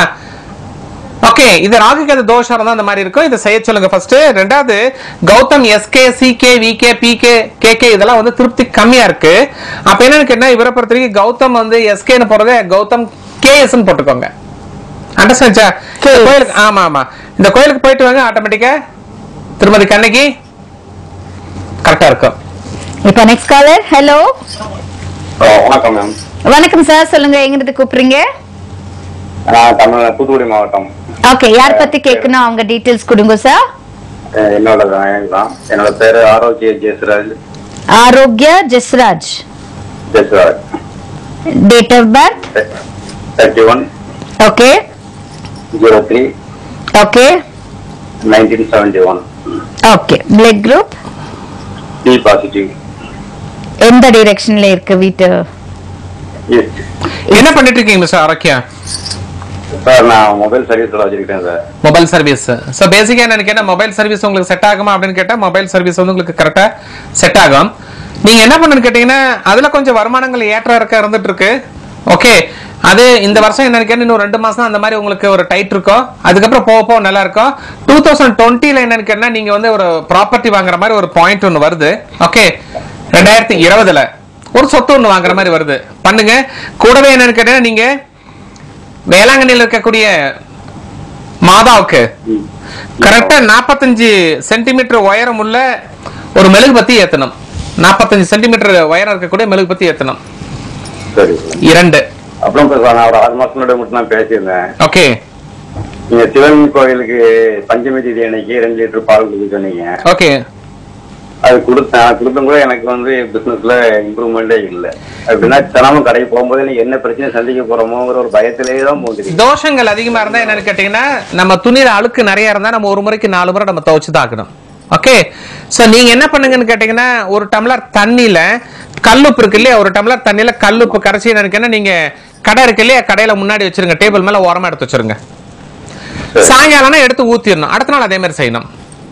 ஓகே இது ராகுகேது தோஷம் இருந்தா அந்த மாதிரி இருக்கும் இதை செய்ய சொல்லுங்க ஃபர்ஸ்ட் ரெண்டாவது Gautam SK CK VK PK KK இதெல்லாம் வந்து திருப்தி கம்மியா இருக்கு அப்ப என்னன்னு கேட்டா இவரை பொறுத்த வரைக்கும் கௌதம் வந்து எஸ்கேன்னு போறதே கௌதம் கேஎஸ்ன்னு போட்டுக்கோங்க அண்டர்ஸ்டாண்டா கோயிலுக்கு ஆமா ஆமா இந்த கோயிலுக்கு போயிட்டு வாங்க ஆட்டோமேட்டிக்கா திருமதி கண்ணகி கரெக்டா இருக்கும் இப்போ நெக்ஸ்ட் காலர் ஹலோ ஓ, வணக்கம் மேம் வணக்கம் சார் சொல்லுங்க எங்கிருந்து கூப்பிடுறீங்க நான் தமிழ் தூத்துக்குடி மாவட்டம் ஓகே யார் பத்தி கேட்கணும் அவங்க டீடைல்ஸ் கொடுங்க சார் அஹ் என்னோட தான் தான் என்னோட பேரு Arokiya Jayasuraj Arokiya Jesraj Jayasuraj date of birth thirty one okay zero three okay nineteen seventy one okay blood group B positive எந்த டைரக்ஷன்ல இருக்கு வீட்டு ஈஸ்ட் என்ன பண்ணிட்டு இருக்கீங்க மிஸ்டர் ஆரோக்கியா சார் நான் மொபைல் சர்வீஸ்ல வச்சிருக்கேன் சார் மொபைல் சர்வீஸ் ஸோ பேசிக்கா எனக்கு என்ன மொபைல் சர்வீஸ் உங்களுக்கு செட் ஆகுமா அப்படின்னு கேட்டா மொபைல் சர்வீஸ் வந்து உங்களுக்கு கரெக்டா செட் ஆகும் நீங்க என்ன பண்ணுன்னு கேட்டீங்கன்னா அதுல கொஞ்சம் வருமானங்கள் ஏற்ற இறக்க இருந்துட்டு இருக்கு ஓகே அது இந்த வருஷம் என்ன நினைக்கிறேன் இன்னும் ரெண்டு மாசம் அந்த மாதிரி உங்களுக்கு ஒரு டைட் இருக்கும் அதுக்கப்புறம் போக போக நல்லா இருக்கும் டூ தௌசண்ட் டுவெண்ட்டில என்ன நினைக்கிறேன்னா நீங்க வந்து ஒரு ப்ராப்பர்ட்டி வாங்குற மாதிரி ஒரு பாயிண்ட் ஒன்று வருது ஓகே ரெண்டாயிரத்தி இருபதுல ஒரு சொத்து ஒன்று வாங்குற மாதிரி வருது பண்ணுங்க கூடவே என்ன கேட்டீங்கன்னா நீங்க வேளாங்கண்ணியில் இருக்கக்கூடிய மாதாவுக்கு கரெக்டா நாற்பத்தஞ்சு சென்டிமீட்டர் உயரம் உள்ள ஒரு மெழுகுபத்தி ஏத்தணும் நாற்பத்தஞ்சு சென்டிமீட்டர் உயரம் இருக்கக்கூடிய மெழுகுபத்தி ஏத்தணும் சரி சார் இரண்டு அப்புறம் இப்ப சார் நான் ஒரு ஆறு மாசம் முன்னாடி மட்டும் தான் பேசியிருந்தேன் ஓகே நீங்க சிவன் கோயிலுக்கு பஞ்சமி தேதி அன்னைக்கு ரெண்டு லிட்டர் பால் கொடுக்க சொன்னீங்க ஓகே அது கொடுத்தேன் கொடுத்தும் கூட எனக்கு வந்து பிசினஸ்ல இம்ப்ரூவ்மெண்டே இல்ல அப்படின்னா தினமும் கடைக்கு போகும்போது நீ என்ன பிரச்சனை சந்திக்க போறோமோங்கிற ஒரு பயத்திலேயே தான் போகுது தோஷங்கள் அதிகமா இருந்தா என்னன்னு கேட்டீங்கன்னா நம்ம துணியில அழுக்கு நிறைய இருந்தா நம்ம ஒரு முறைக்கு நாலு முறை நம்ம துவைச்சு தான் ஆக்கணும் ஓகே சோ நீங்க என்ன பண்ணுங்கன்னு கேட்டீங்கன்னா ஒரு டம்ளர் தண்ணியில கல்லுப்பு இருக்கு இல்லையா ஒரு டம்ளர் தண்ணியில கல்லுப்பு கரைச்சி என்னன்னு நீங்க கடை இருக்கு இல்லையா கடையில முன்னாடி வச்சிருங்க டேபிள் மேல ஓரமா எடுத்து வச்சிருங்க சாயங்காலம் எடுத்து ஊத்திடணும் அடுத்த நாள் அதே மாதிரி செய்யணும்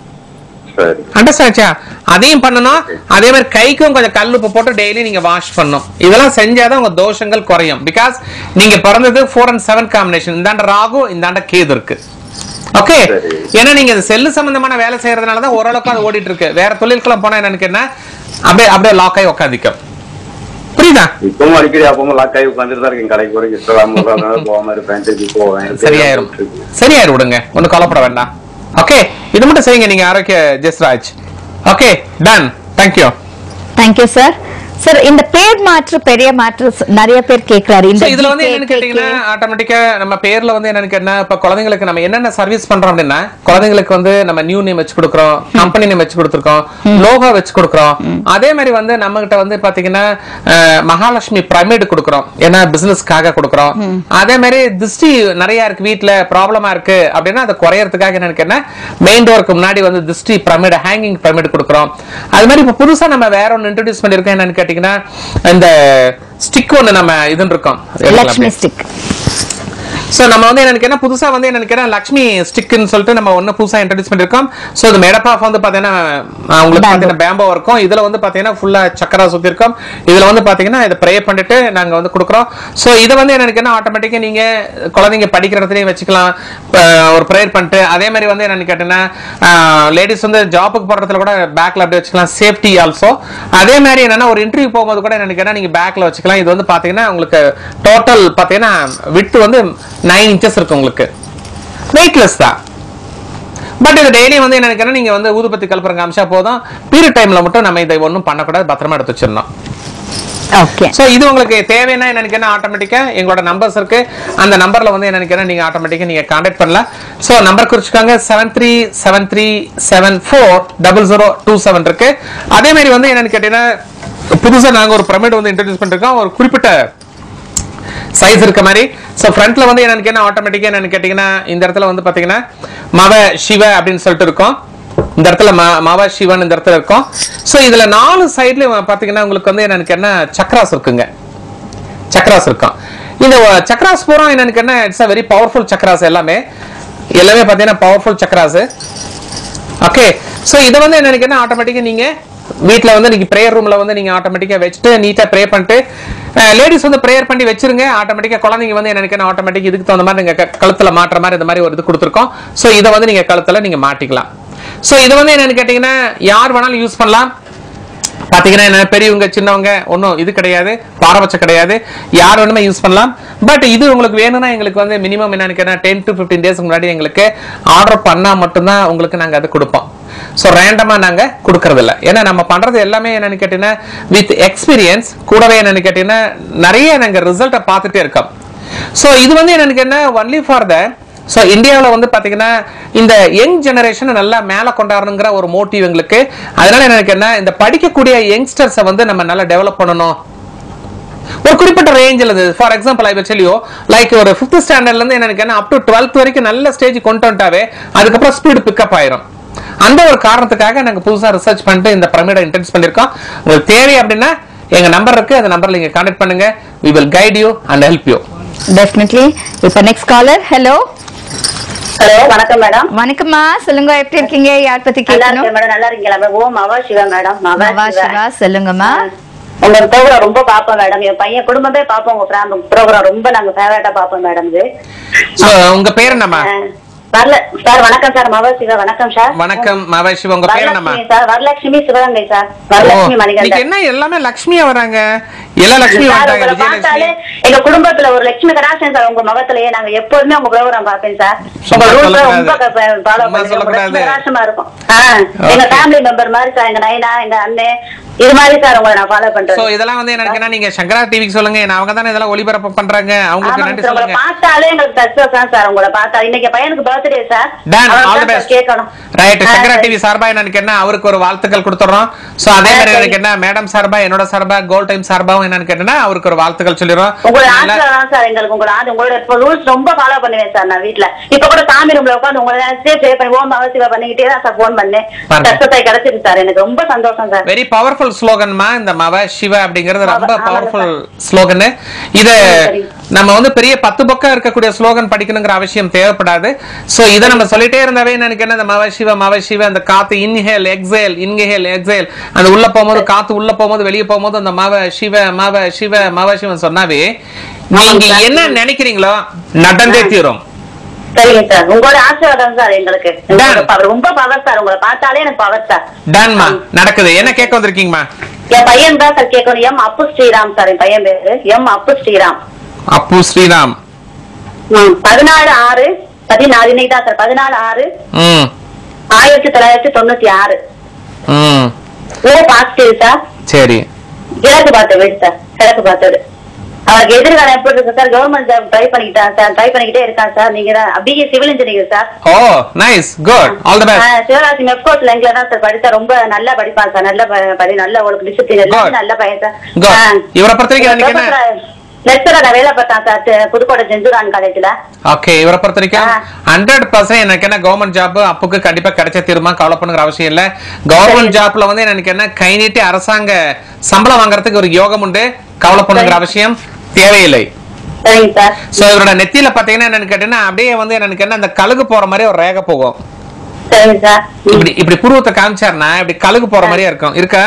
சரி அண்டர்ஸ்டாச்சா அதையும் பண்ணணும் அதே மாதிரி கைக்கும் கொஞ்சம் கல்லுப்பு போட்டு டெய்லி நீங்க வாஷ் பண்ணணும் இதெல்லாம் செஞ்சாதான் உங்க தோஷங்கள் குறையும் பிகாஸ் நீங்க பிறந்தது ஃபோர் அண்ட் செவன் காம்பினேஷன் இந்தாண்ட ராகு இந்தாண்ட கேது இருக்கு ஓகே சரி. ஏன்னா நீங்க இந்த செல்லு சம்பந்தமான வேலை செய்யறதுனால தான் ஓரளவுக்கு அது ஓடிட்டு இருக்கு வேற தொழிலுக்குலாம் போனா என்னன்னு கேட்டா அப்படியே அப்படியே லாக் ஆகி உட்காந்துக்கும் புரியுதா இப்பவும் அடிக்கடி அப்பவும் லாக் ஆகி உட்காந்துட்டு தான் இருக்கேன் கடைக்கு வரைக்கும் இஷ்டம் போகாம இருப்பேன் திருப்பி போவேன் சரியாயிரும் சரியாயிரும் விடுங்க ஒன்றும் கவலைப்பட வேண்டாம் ஓகே இது மட்டும் செய்யுங்க நீங்க Arokiya Jesraj okay done thank you thank you sir sir இந்த பேர் மாற்று பெரிய மாற்று ஸ்- நிறைய பேர் கேக்குறாரு இந்த So, இதுல வந்து GK, என்னன்னு கேட்டீங்கன்னா KK. ஆட்டோமேட்டிக்கா நம்ம பேர்ல வந்து என்னன்னு கேட்டா இப்ப குழந்தைங்களுக்கு நம்ம என்னென்ன சர்வீஸ் பண்றோம் அப்படின்னா குழந்தைங்களுக்கு வந்து நம்ம நியூ நேம் வச்சு கொடுக்குறோம் கம்பெனி நேம் வச்சு கொடுத்துருக்கோம் லோகோ வச்சு கொடுக்குறோம் அதே மாதிரி வந்து நம்ம கிட்ட வந்து பாத்தீங்கன்னா அஹ், மகாலட்சுமி பிரமிட் கொடுக்குறோம் ஏன்னா பிசினஸ்க்காக கொடுக்குறோம் அதே மாதிரி திருஷ்டி நிறைய இருக்கு வீட்ல ப்ராப்ளமா இருக்கு அப்படின்னா அதை குறையறதுக்காக என்னன்னு கேட்டா மெயின் டோருக்கு முன்னாடி வந்து திருஷ்டி பிரமிட் ஹேங்கிங் பிரமிட் கொடுக்குறோம் அது மாதிரி இப்ப புதுசா நம்ம வேற ஒன்னு இன்ட்ரடியூஸ் பண்ணிருக்கோம் என்னன்னு கேட்டீங்கன்னா இந்த ஸ்டிக் ஒன்னு நம்ம இதுன்னு இருக்கோம் லக்ஷ்மி ஸ்டிக் சோ நம்ம வந்து என்னன்னு கேட்டா புதுசா வந்து என்னன்னு கேட்டா லக்ஷ்மி ஸ்டிக்னு சொல்லிட்டு நம்ம ஒன்னு புதுசா இன்ட்ரடியூஸ் பண்ணிருக்கோம் சோ இது மேடப் ஆஃப் வந்து பாத்தீங்கன்னா ஆஹ், உங்களுக்கு Bamboo. பாத்தீங்கன்னா பேம்போ இருக்கும் இதுல வந்து பாத்தீங்கன்னா ஃபுல்லா சக்கரா சுத்தி இருக்கும் இதுல வந்து பாத்தீங்கன்னா இதை ப்ரே பண்ணிட்டு நாங்க வந்து கொடுக்குறோம் சோ இதை வந்து என்னன்னு கேட்டா ஆட்டோமேட்டிக்கா நீங்க குழந்தைங்க படிக்கிற இடத்துலயும் வச்சுக்கலாம் ஆஹ், ஒரு ப்ரேயர் பண்ணிட்டு அதே மாதிரி வந்து என்னன்னு கேட்டீங்கன்னா லேடிஸ் வந்து ஜாப்புக்கு போற இடத்துல கூட பேக்ல அப்படியே வச்சுக்கலாம் சேஃப்டி ஆல்சோ அதே மாதிரி என்னன்னா ஒரு இன்டர்வியூ போகும்போது கூட என்னன்னு கேட்டா நீங்க பேக்ல வச்சுக்கலாம் இது வந்து பாத்தீங்கன்னா உங்களுக்கு டோட்டல் பாத்தீங்கன்னா விட்டு வந்து நைன் இன்ச்சஸ் இருக்கு உங்களுக்கு வெயிட்லெஸ் தான் பட் இது டெய்லி வந்து என்ன நினைக்கிறேன் நீங்க வந்து ஊதுபத்தி கல்பரம் காமிச்சா போதும் பீரியட் டைம்ல மட்டும் நம்ம இதை ஒன்றும் பண்ணக்கூடாது பத்திரமா எடுத்து வச்சிடணும் ஓகே சோ இது உங்களுக்கு தேவைன்னா என்ன நினைக்கிறேன் ஆட்டோமேட்டிக்கா எங்களோட நம்பர்ஸ் இருக்கு அந்த நம்பர்ல வந்து என்ன நினைக்கிறேன் நீங்க ஆட்டோமேட்டிக்கா நீங்க கான்டாக்ட் பண்ணலாம் சோ நம்பர் குறிச்சுக்காங்க seven three seven three seven four double zero two seven இருக்கு அதே மாதிரி வந்து என்னன்னு கேட்டீங்கன்னா புதுசா நாங்க ஒரு பிரமிட் வந்து இன்ட்ரடியூஸ் பண்ணிருக்கோம் ஒரு குறிப்பிட்ட சைஸ் இருக்க மாதிரி சோ ஃப்ரண்ட்ல வந்து என்னன்னு கேட்டா ஆட்டோமேட்டிக்கா என்னன்னு கேட்டீங்கன்னா இந்த இடத்துல வந்து பாத்தீங்கன்னா மவ சிவ அப்படின்னு சொல்லிட்டு இருக்கும் இந்த இடத்துல ம- மவ சிவன் இந்த இடத்துல இருக்கும் சோ இதுல நாலு சைடுலயும் பாத்தீங்கன்னா உங்களுக்கு வந்து என்னன்னு கேட்டா சக்ராஸ் இருக்குங்க சக்ராஸ் இருக்கும் இந்த சக்ராஸ் பூரா என்னன்னு கேட்டா it's a very powerful chakras எல்லாமே எல்லாமே பாத்தீங்கன்னா பவர்ஃபுல் சக்ராஸ் ஓகே சோ இதை வந்து என்ன நினைக்கிறேன் ஆட்டோமேட்டிக்கா நீங்க வீட்ல வந்து நீங்க பிரேயர் ரூம்ல வந்து நீங்க ஆட்டோமேட்டிக்கா வச்சுட்டு நீட்டா ப்ரே பண்ணிட்டு லேடிஸ் வந்து ப்ரேயர் பண்ணி வச்சிருங்க ஆட்டோமேட்டிக்கா குழந்தைங்க வந்து என்ன நினைக்கிறேன் ஆட்டோமேட்டிக் இதுக்கு தகுந்த மாதிரி நீங்க க- கழுத்துல மாட்டுற மாதிரி இந்த மாதிரி ஒரு இது கொடுத்துருக்கோம் சோ இதை வந்து நீங்க கழுத்துல நீங்க மாட்டிக்கலாம் சோ இது வந்து என்னன்னு கேட்டீங்கன்னா யார் வேணாலும் யூஸ் பண்ணலாம் பாத்தீங்கன்னா என்ன பெரியவங்க சின்னவங்க ஒன்றும் இது கிடையாது பாரபட்சம் கிடையாது யார் வேணுமே யூஸ் பண்ணலாம் பட் இது உங்களுக்கு வேணும்னா எங்களுக்கு வந்து மினிமம் என்னன்னு கேட்டா டென் டு ஃபிஃப்டீன் டேஸ்க்கு முன்னாடி எங்களுக்கு ஆர்டர் பண்ணா மட்டும்தான் உங்களுக்கு நாங்க அது கொடுப்போம் ஸோ ரேண்டமா நாங்க கொடுக்கறது இல்ல ஏன்னா நம்ம பண்றது எல்லாமே என்னன்னு கேட்டீங்கன்னா வித் எக்ஸ்பீரியன்ஸ் கூடவே என்னன்னு கேட்டீங்கன்னா நிறைய நாங்க ரிசல்ட்டை பார்த்துட்டே இருக்கோம் ஸோ இது வந்து என்னன்னு கேட்டா ஒன்லி ஃபார் த ஸோ இந்தியாவில் வந்து பார்த்தீங்கன்னா இந்த யங் ஜெனரேஷனை நல்லா மேலே கொண்டாடணுங்கிற ஒரு மோட்டிவ் எங்களுக்கு அதனால எனக்கு என்ன இந்த படிக்கக்கூடிய யங்ஸ்டர்ஸை வந்து நம்ம நல்லா டெவலப் பண்ணணும் ஒரு குறிப்பிட்ட ரேஞ்சில் for example I tell like ஒரு ஃபிஃப்த் ஸ்டாண்டர்ட்ல இருந்து எனக்கு என்ன அப் டு டுவெல்த் வரைக்கும் நல்ல ஸ்டேஜ் கொண்டு வந்துட்டாவே அதுக்கப்புறம் ஸ்பீடு பிக்கப் ஆயிரும் அந்த ஒரு காரணத்துக்காக நாங்க புதுசா ரிசர்ச் பண்ணிட்டு இந்த பிரமிடை இன்ட்ரடியூஸ் பண்ணிருக்கோம் உங்களுக்கு தேவை அப்படின்னா எங்க நம்பர் இருக்கு அந்த நம்பர்ல நீங்க கான்டாக்ட் பண்ணுங்க we will guide you and help you definitely இப்ப நெக்ஸ்ட் காலர் ஹலோ ஹலோ வணக்கம் மேடம் வணக்கம்மா சொல்லுங்க எப்படி இருக்கீங்க யார் பத்தி நல்லா கேட்கணும் இருக்கேன் மேடம் நல்லா இருக்கீங்களா மேடம் ஓ மவா சிவா மேடம் மவா மவா சிவா சிவா சொல்லுங்கம்மா உங்க ப்ரோக்ராம் ரொம்ப பாப்போம் மேடம் என் பையன் குடும்பமே பாப்போம் உங்க ப்ரோக்ராம் ரொம்ப நாங்க ஃபேவரட்டா பாப்போம் மேடம் இது So, உங்க பேர் என்னம்மா ஆ, வரல சார் வணக்கம் சார் மவா சிவா வணக்கம் சார் வணக்கம் மகேஷ் உங்க பேர் என்னம்மா வரலட்சுமி சார் வரலட்சுமி சிவகங்கை சார் ஓ, வரலட்சுமி இன்னைக்கு மணிகண்டன் என்ன எல்லாமே லக்ஷ்மியா வராங்க எல்லா லக்ஷ்மி சார், வந்தாங்க உங்களை பார்த்தாலே விஜயலட்சுமி எங்க குடும்பத்துல ஒரு லட்சுமி கடாசன் சார் உங்க முகத்திலேயே நாங்க எப்போதுமே உங்க ப்ரோக்ராம் பாப்பேன் சார் சும்மா உங்க ரூல்ஸ் சொல்லக்கூடாது. ரொம்ப ஃபாலோ சும்மா பண்ணுங்க உங்க சொல்லக்கூடாது. லட்சுமி கடாசமா இருக்கும் ஆ, எங்க Okay. ஃபேமிலி மெம்பர் மாதிரி சார் எங்க நைனா எங்க அண்ணன் இது மாதிரி சார் உங்களை நான் ஃபாலோ சோ பண்றேன் இதெல்லாம் வந்து எனக்கு என்ன நீங்க சங்கரா டிவிக்கு சொல்லுங்க ஏன்னா அவங்க தானே இதெல்லாம் ஒளிபரப்பு பண்றாங்க அவங்களுக்கு ஆமாங்க நன்றி சார் உங்களை சொல்லுங்க பார்த்தாலே எங்களுக்கு சக்சஸ் தான் சார் உங்களை பார்த்தா இன்னைக்கு என் பையனுக்கு பர்த்டே சார் டன் அவன் ஆல் தி தான் சார் பெஸ்ட் கேட்கணும் ரைட் ஆ, சங்கரா சரி. டிவி சார்பா எனக்கு என்ன அவருக்கு ஒரு வாழ்த்துக்கள் கொடுத்துறோம் சோ அதே ஆ, மாதிரி சரி. எனக்கு என்ன மேடம் சார்பா என்னோட சார்பா கோல் டைம் சார்பாவும் என்னன்னு கேட்டேன்னா அவருக்கு ஒரு வாழ்த்துக்கள் சொல்லிடுறோம் உங்களோட நல்லா- ஆசை தான் சார் எங்களுக்கு உங்களோட ஆசை உங்களோட ரூல்ஸ் ரொம்ப ஃபாலோ பண்ணுவேன் சார் நான் வீட்ல இப்ப கூட சாமி ரூம்ல உட்காந்து உங்களை நினைச்சே ப்ரே பண்ணி ஓம் அவசியம் பண்ணிக்கிட்டே தான் சார் போன் பண்ணேன் பாருங்க. சக்சஸ் ஆகி கிடைச்சிருக்கு சார் எனக்கு ரொம்ப சந்தோஷம் சார் வெரி பவர்ஃபுல் ஸ்லோகன்மா இந்த மவ சிவ அப்படிங்கிறது ரொம்ப ஆமாங்க பவர்ஃபுல் ஸ்லோகன் இத சரி. நம்ம வந்து பெரிய பத்து பக்கம் இருக்கக்கூடிய ஸ்லோகன் படிக்கணுங்கிற அவசியம் தேவைப்படாது சோ இதை நம்ம சொல்லிட்டே இருந்தாவே எனக்கு என்ன இந்த மவ சிவ மவ சிவ அந்த காத்து இன்ஹேல் எக்ஸேல் இன்ஹேல் எக்ஸேல் அந்த உள்ள போகும்போது காத்து உள்ள போகும்போது வெளியே போகும்போது அந்த மவ சிவ மவ சிவ மவ சிவன் சொன்னாவே நீங்க சார். என்ன நினைக்கிறீங்களோ நடந்தே தீரும் சரிங்க சார் உங்களோட ஆசீர்வாதம் சார் எங்களுக்கு உங்களோட Done. power, ரொம்ப பவர் சார் உங்களை பார்த்தாலே எனக்கு பவர் சார் டான்மா நடக்குது என்ன கேட்க வந்திருக்கீங்கம்மா என் பையன் தான் சார் கேட்கணும் எம் அப்பு ஸ்ரீராம் சார் என் பையன் பேரு எம் அப்பு ஸ்ரீராம் அப்பு ஸ்ரீராம் ம், பதினாலு ஆறு பதினாலு இன்னைக்கு தான் சார் பதினாலு ஆறு ம் ஆயிரத்தி தொள்ளாயிரத்தி தொண்ணூத்தி ஆறு ம் ஓ பாசிட்டிவ் சார் சரி கிழக்கு பார்த்த வீடு சார் கிழக்கு பார்த்தது அவருக்கு எதிர்காலம் எப்படி இருக்கு சார் கவர்மெண்ட் ஜாப் ட்ரை பண்ணிக்கிட்டான் சார் ட்ரை பண்ணிக்கிட்டே இருக்கான் சார் நீங்க தான் பிஏ சிவில் இன்ஜினியர் சார் ஓ nice good all the best ஆஹ் சிவகாசி மெப்கோஸ்ல எங்களை தான் சார் படிச்சா ரொம்ப நல்லா படிப்பான் சார் நல்ல ப- படி நல்ல உங்களுக்கு டிசிப்ளின் எல்லாமே Good. நல்ல பையன் சார் Good. இவரை பொறுத்த வரைக்கும் எனக்கு என்ன- லெக்சரா வேலை பார்த்தான் சார் தி- புதுக்கோட்டை செஞ்சுரான் காலேஜ்ல ஓகே இவரை பொறுத்த வரைக்கும் ஆ. ஹண்ட்ரட் பர்சன்ட் எனக்கு என்ன கவர்மெண்ட் ஜாப் அப்புக்கு கண்டிப்பா கிடைச்ச தீருமா கவலை பண்ணுங்கிற அவசியம் இல்ல கவர்மெண்ட் ஜாப்ல வந்து எனக்கு என்ன கை நீட்டி அரசாங்க சம்பளம் வாங்குறதுக்கு ஒரு யோகம் உண்டு கவலை பண்ணுங்கிற அவசியம் தேவையில்லை சரிங்க சார் சோ இவரோட நெத்தியில பாத்தீங்கன்னா என்னன்னு கேட்டீங்கன்னா அப்படியே வந்து எனக்கு என்ன அந்த கழுகு போற மாதிரி ஒரு ரேகை போகும் சரிங்க சார் இப்படி இப்படி புருவத்தை காமிச்சாருன்னா இப்படி கழுகு போற மாதிரியே இருக்கும் இருக்கா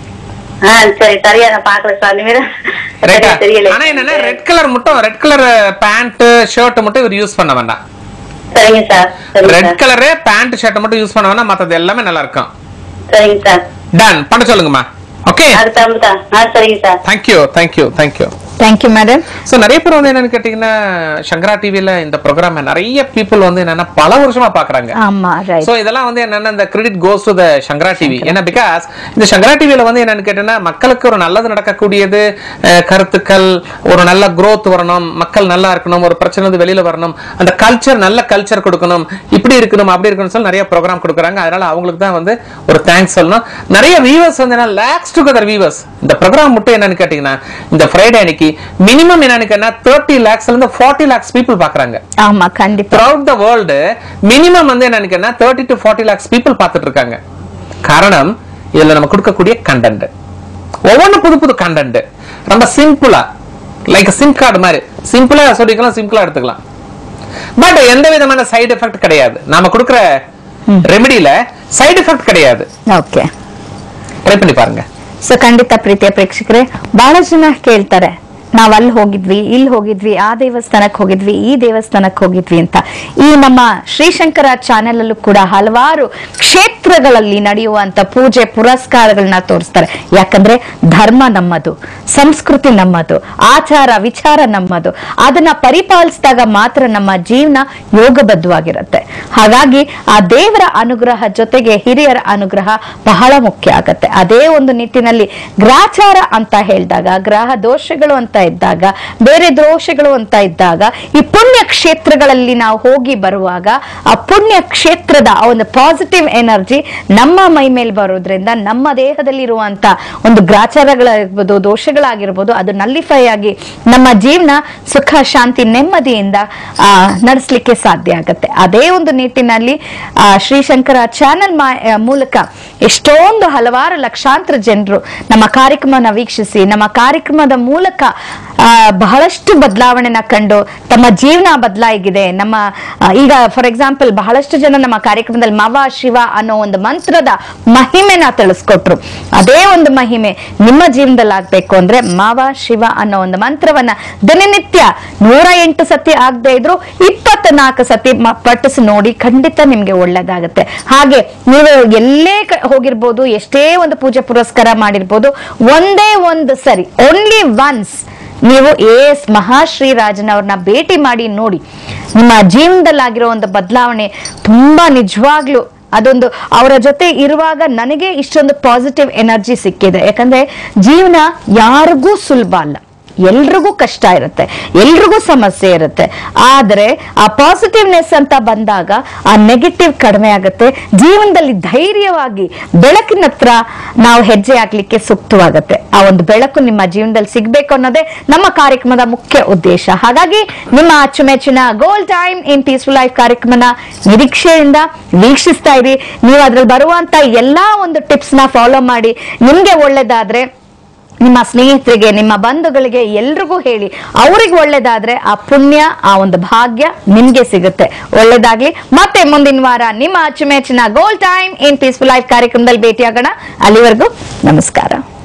ஆ சரி சரியா நான் பாக்கல சார் இனிமேல் ரைட்டா தெரியல ஆனா என்னன்னா ரெட் கலர் மட்டும் ரெட் கலர் பேண்ட் ஷர்ட் மட்டும் இவர் யூஸ் பண்ண வேண்டாம் சரிங்க சார் சரிங்க red sir colour pant shirt மட்டும் யூஸ் பண்ண வேணா மத்தது எல்லாமே நல்லா இருக்கும் சரிங்க சார் டன் பண்ண சொல்லுங்கம்மா ஓகே அது தம்பு ஆ சரிங்க sir thank you thank you thank you thank you madam so நிறைய பேர் வந்து என்னன்னு கேட்டீங்கன்னா சங்கரா டிவில இந்த ப்ரோக்ராம் நிறைய பீப்புள் வந்து என்னன்னா பல வருஷமா பாக்குறாங்க ஆமா ரைட் சோ இதெல்லாம் வந்து என்னன்னா இந்த credit goes to the Sankara TV ஏன்னா பிகாஸ் இந்த சங்கரா டிவில வந்து என்னன்னு கேட்டீங்கன்னா மக்களுக்கு ஒரு நல்லது நடக்கக்கூடியது அஹ், கருத்துக்கள் ஒரு நல்ல growth வரணும் மக்கள் நல்லா இருக்கணும் ஒரு பிரச்சனை வந்து வெளியில வரணும் அந்த கல்ச்சர் நல்ல கல்ச்சர் கொடுக்கணும் இப்படி இருக்கணும் அப்படி இருக்கணும் சொல்லி நிறைய ப்ரோக்ராம் கொடுக்குறாங்க அதனால அவங்களுக்கு தான் வந்து ஒரு தேங்க்ஸ் சொல்லணும் நிறைய வியூவர்ஸ் வந்து என்ன லேக்ஸ் டுகெதர் வியூவர்ஸ் இந்த ப்ரோக்ராம் மட்டும் என்னன்னு கேட்டீங்கன்னா இந்த ஃப்ரைடே அன்னைக்கு மினிமம் என்னன்னு கேட்டா தேர்ட்டி லேக்ஸ்ல இருந்து ஃபார்ட்டி லேக்ஸ் பீப்புள் பாக்குறாங்க ஆமா கண்டிப்பா த்ரூ த வேர்ல்டு மினிமம் வந்து என்ன நினைக்கிறேன்னா thirty to forty lakhs people பார்த்துட்டு இருக்காங்க காரணம் இதுல நம்ம கொடுக்கக்கூடிய கண்டென்ட் ஒவ்வொன்றும் புது புது கண்டென்ட் ரொம்ப சிம்பிளா லைக் சிம் கார்டு மாதிரி சிம்பிளா சொல்லிக்கலாம் சிம்பிளா எடுத்துக்கலாம் பட் எந்த விதமான சைடு எஃபெக்ட் கிடையாது நாம கொடுக்குற ரெமெடியில சைடு எஃபெக்ட் கிடையாது ಓಕೆ ட்ரை பண்ணி பாருங்க ಸೊ ಖಂಡಿತ ಪ್ರೀತಿಯ ಪ್ರೇಕ್ಷಕರೇ ಬಹಳ ಜನ ಕೇಳ್ತಾರೆ ನಾವ್ ಅಲ್ಲಿ ಹೋಗಿದ್ವಿ ಇಲ್ಲಿ ಹೋಗಿದ್ವಿ ಆ ದೇವಸ್ಥಾನಕ್ಕೆ ಹೋಗಿದ್ವಿ ಈ ದೇವಸ್ಥಾನಕ್ಕೆ ಹೋಗಿದ್ವಿ ಅಂತ ಈ ನಮ್ಮ ಶ್ರೀಶಂಕರ ಚಾನೆಲ್ ಅಲ್ಲೂ ಕೂಡ ಹಲವಾರು ಕ್ಷೇತ್ರಗಳಲ್ಲಿ ನಡೆಯುವಂತ ಪೂಜೆ ಪುರಸ್ಕಾರಗಳನ್ನ ತೋರಿಸ್ತಾರೆ ಯಾಕಂದ್ರೆ ಧರ್ಮ ನಮ್ಮದು ಸಂಸ್ಕೃತಿ ನಮ್ಮದು ಆಚಾರ ವಿಚಾರ ನಮ್ಮದು ಅದನ್ನ ಪರಿಪಾಲಿಸಿದಾಗ ಮಾತ್ರ ನಮ್ಮ ಜೀವನ ಯೋಗಬದ್ಧವಾಗಿರುತ್ತೆ ಹಾಗಾಗಿ ಆ ದೇವರ ಅನುಗ್ರಹ ಜೊತೆಗೆ ಹಿರಿಯರ ಅನುಗ್ರಹ ಬಹಳ ಮುಖ್ಯ ಆಗತ್ತೆ ಅದೇ ಒಂದು ನಿಟ್ಟಿನಲ್ಲಿ ಗ್ರಾಚಾರ ಅಂತ ಹೇಳಿದಾಗ ಗ್ರಹ ದೋಷಗಳು ಅಂತ ಅಂತ ಇದ್ದಾಗ ಬೇರೆ ದೋಷಗಳು ಅಂತ ಇದ್ದಾಗ ಈ ಪುಣ್ಯ ಕ್ಷೇತ್ರಗಳಲ್ಲಿ ನಾವು ಹೋಗಿ ಬರುವಾಗ ಆ ಪುಣ್ಯ ಕ್ಷೇತ್ರದ ಆ ಒಂದು ಪಾಸಿಟಿವ್ ಎನರ್ಜಿ ನಮ್ಮ ಮೈ ಮೇಲೆ ಬರೋದ್ರಿಂದ ನಮ್ಮ ದೇಹದಲ್ಲಿ ಇರುವಂತ ಒಂದು ಗ್ರಾಚಾರಗಳಾಗಿರ್ಬೋದು ದೋಷಗಳಾಗಿರ್ಬೋದು ಅದು ನಲ್ಲಿಫೈ ಆಗಿ ನಮ್ಮ ಜೀವನ ಸುಖ ಶಾಂತಿ ನೆಮ್ಮದಿಯಿಂದ ಆ, ನಡೆಸ್ಲಿಕ್ಕೆ ಸಾಧ್ಯ ಆಗತ್ತೆ ಅದೇ ಒಂದು ನಿಟ್ಟಿನಲ್ಲಿ ಆ, ಶ್ರೀಶಂಕರ ಚಾನೆಲ್ ಮೂಲಕ ಎಷ್ಟೊಂದು ಹಲವಾರು ಲಕ್ಷಾಂತರ ಜನರು ನಮ್ಮ ಕಾರ್ಯಕ್ರಮನ ವೀಕ್ಷಿಸಿ ನಮ್ಮ ಕಾರ್ಯಕ್ರಮದ ಮೂಲಕ ಆ, ಬಹಳಷ್ಟು ಬದಲಾವಣೆನ ಕಂಡು ತಮ್ಮ ಜೀವನ ಬದಲಾಗಿದೆ ನಮ್ಮ ಆ, ಈಗ ಫಾರ್ ಎಕ್ಸಾಂಪಲ್ ಬಹಳಷ್ಟು ಜನ ನಮ್ಮ ಕಾರ್ಯಕ್ರಮದಲ್ಲಿ ಮವ ಶಿವ ಅನ್ನೋ ಒಂದು ಮಂತ್ರದ ಮಹಿಮೆನ ತಿಳಿಸ್ಕೊಟ್ರು ಅದೇ ಒಂದು ಮಹಿಮೆ ನಿಮ್ಮ ಜೀವನದಲ್ಲಿ ಆಗ್ಬೇಕು ಅಂದ್ರೆ ಮಾವ ಶಿವ ಅನ್ನೋ ಒಂದು ಮಂತ್ರವನ್ನ ದಿನನಿತ್ಯ ನೂರ ಎಂಟು ಸತಿ ಆಗದೆ ಇದ್ರು ಇಪ್ಪತ್ನಾಲ್ಕು ಸತಿ ಮ- ಪಠಿಸಿ ನೋಡಿ ಖಂಡಿತ ನಿಮ್ಗೆ ಒಳ್ಳೇದಾಗುತ್ತೆ ಹಾಗೆ ನೀವು ಎಲ್ಲೇ ಕ- ಹೋಗಿರ್ಬೋದು ಎಷ್ಟೇ ಒಂದು ಪೂಜೆ ಪುರಸ್ಕಾರ ಮಾಡಿರ್ಬೋದು ಒಂದೇ ಒಂದು ಸರಿ ಓನ್ಲಿ ಒನ್ಸ್ ನೀವು ಎ ಎಸ್ ಮಹಾಶ್ರೀರಾಜನವ್ರನ್ನ ಭೇಟಿ ಮಾಡಿ ನೋಡಿ ನಿಮ್ಮ ಜೀವನದಲ್ಲಾಗಿರೋ ಒಂದು ಬದಲಾವಣೆ ತುಂಬಾ ನಿಜವಾಗ್ಲೂ ಅದೊಂದು ಅವರ ಜೊತೆ ಇರುವಾಗ ನನಗೆ ಇಷ್ಟೊಂದು ಪಾಸಿಟಿವ್ ಎನರ್ಜಿ ಸಿಕ್ಕಿದೆ ಯಾಕಂದ್ರೆ ಜೀವನ ಯಾರಿಗೂ ಸುಲಭ ಅಲ್ಲ ಎಲ್ರಿಗೂ ಕಷ್ಟ ಇರುತ್ತೆ ಎಲ್ರಿಗೂ ಸಮಸ್ಯೆ ಇರುತ್ತೆ ಆದ್ರೆ ಆ ಪಾಸಿಟಿವ್ನೆಸ್ ಅಂತ ಬಂದಾಗ ಆ ನೆಗೆಟಿವ್ ಕಡಿಮೆ ಆಗುತ್ತೆ ಜೀವನದಲ್ಲಿ ಧೈರ್ಯವಾಗಿ ಬೆಳಕಿನ ಹತ್ರ ನಾವು ಹೆಜ್ಜೆ ಹಾಕ್ಲಿಕ್ಕೆ ಸೂಕ್ತವಾಗುತ್ತೆ ಆ ಒಂದು ಬೆಳಕು ನಿಮ್ಮ ಜೀವನದಲ್ಲಿ ಸಿಗ್ಬೇಕು ಅನ್ನೋದೇ ನಮ್ಮ ಕಾರ್ಯಕ್ರಮದ ಮುಖ್ಯ ಉದ್ದೇಶ ಹಾಗಾಗಿ ನಿಮ್ಮ ಅಚ್ಚುಮೆಚ್ಚಿನ gold time in peaceful life ಕಾರ್ಯಕ್ರಮನ ನಿರೀಕ್ಷೆಯಿಂದ ವೀಕ್ಷಿಸ್ತಾ ಇರಿ ನೀವು ಅದ್ರಲ್ಲಿ ಬರುವಂತ ಎಲ್ಲಾ ಒಂದು ಟಿಪ್ಸ್ ನ ಫಾಲೋ ಮಾಡಿ ನಿಮ್ಗೆ ಒಳ್ಳೇದಾದ್ರೆ ನಿಮ್ಮ ಸ್ನೇಹಿತರಿಗೆ ನಿಮ್ಮ ಬಂಧುಗಳಿಗೆ ಎಲ್ರಿಗೂ ಹೇಳಿ ಅವ್ರಿಗೆ ಒಳ್ಳೇದಾದ್ರೆ ಆ ಪುಣ್ಯ ಆ ಒಂದು ಭಾಗ್ಯ ನಿಮ್ಗೆ ಸಿಗುತ್ತೆ ಒಳ್ಳೇದಾಗ್ಲಿ ಮತ್ತೆ ಮುಂದಿನ ವಾರ ನಿಮ್ಮ ಅಚ್ಚುಮೆಚ್ಚಿನ gold time in peaceful life ಕಾರ್ಯಕ್ರಮದಲ್ಲಿ ಭೇಟಿಯಾಗೋಣ ಅಲ್ಲಿವರೆಗೂ ನಮಸ್ಕಾರ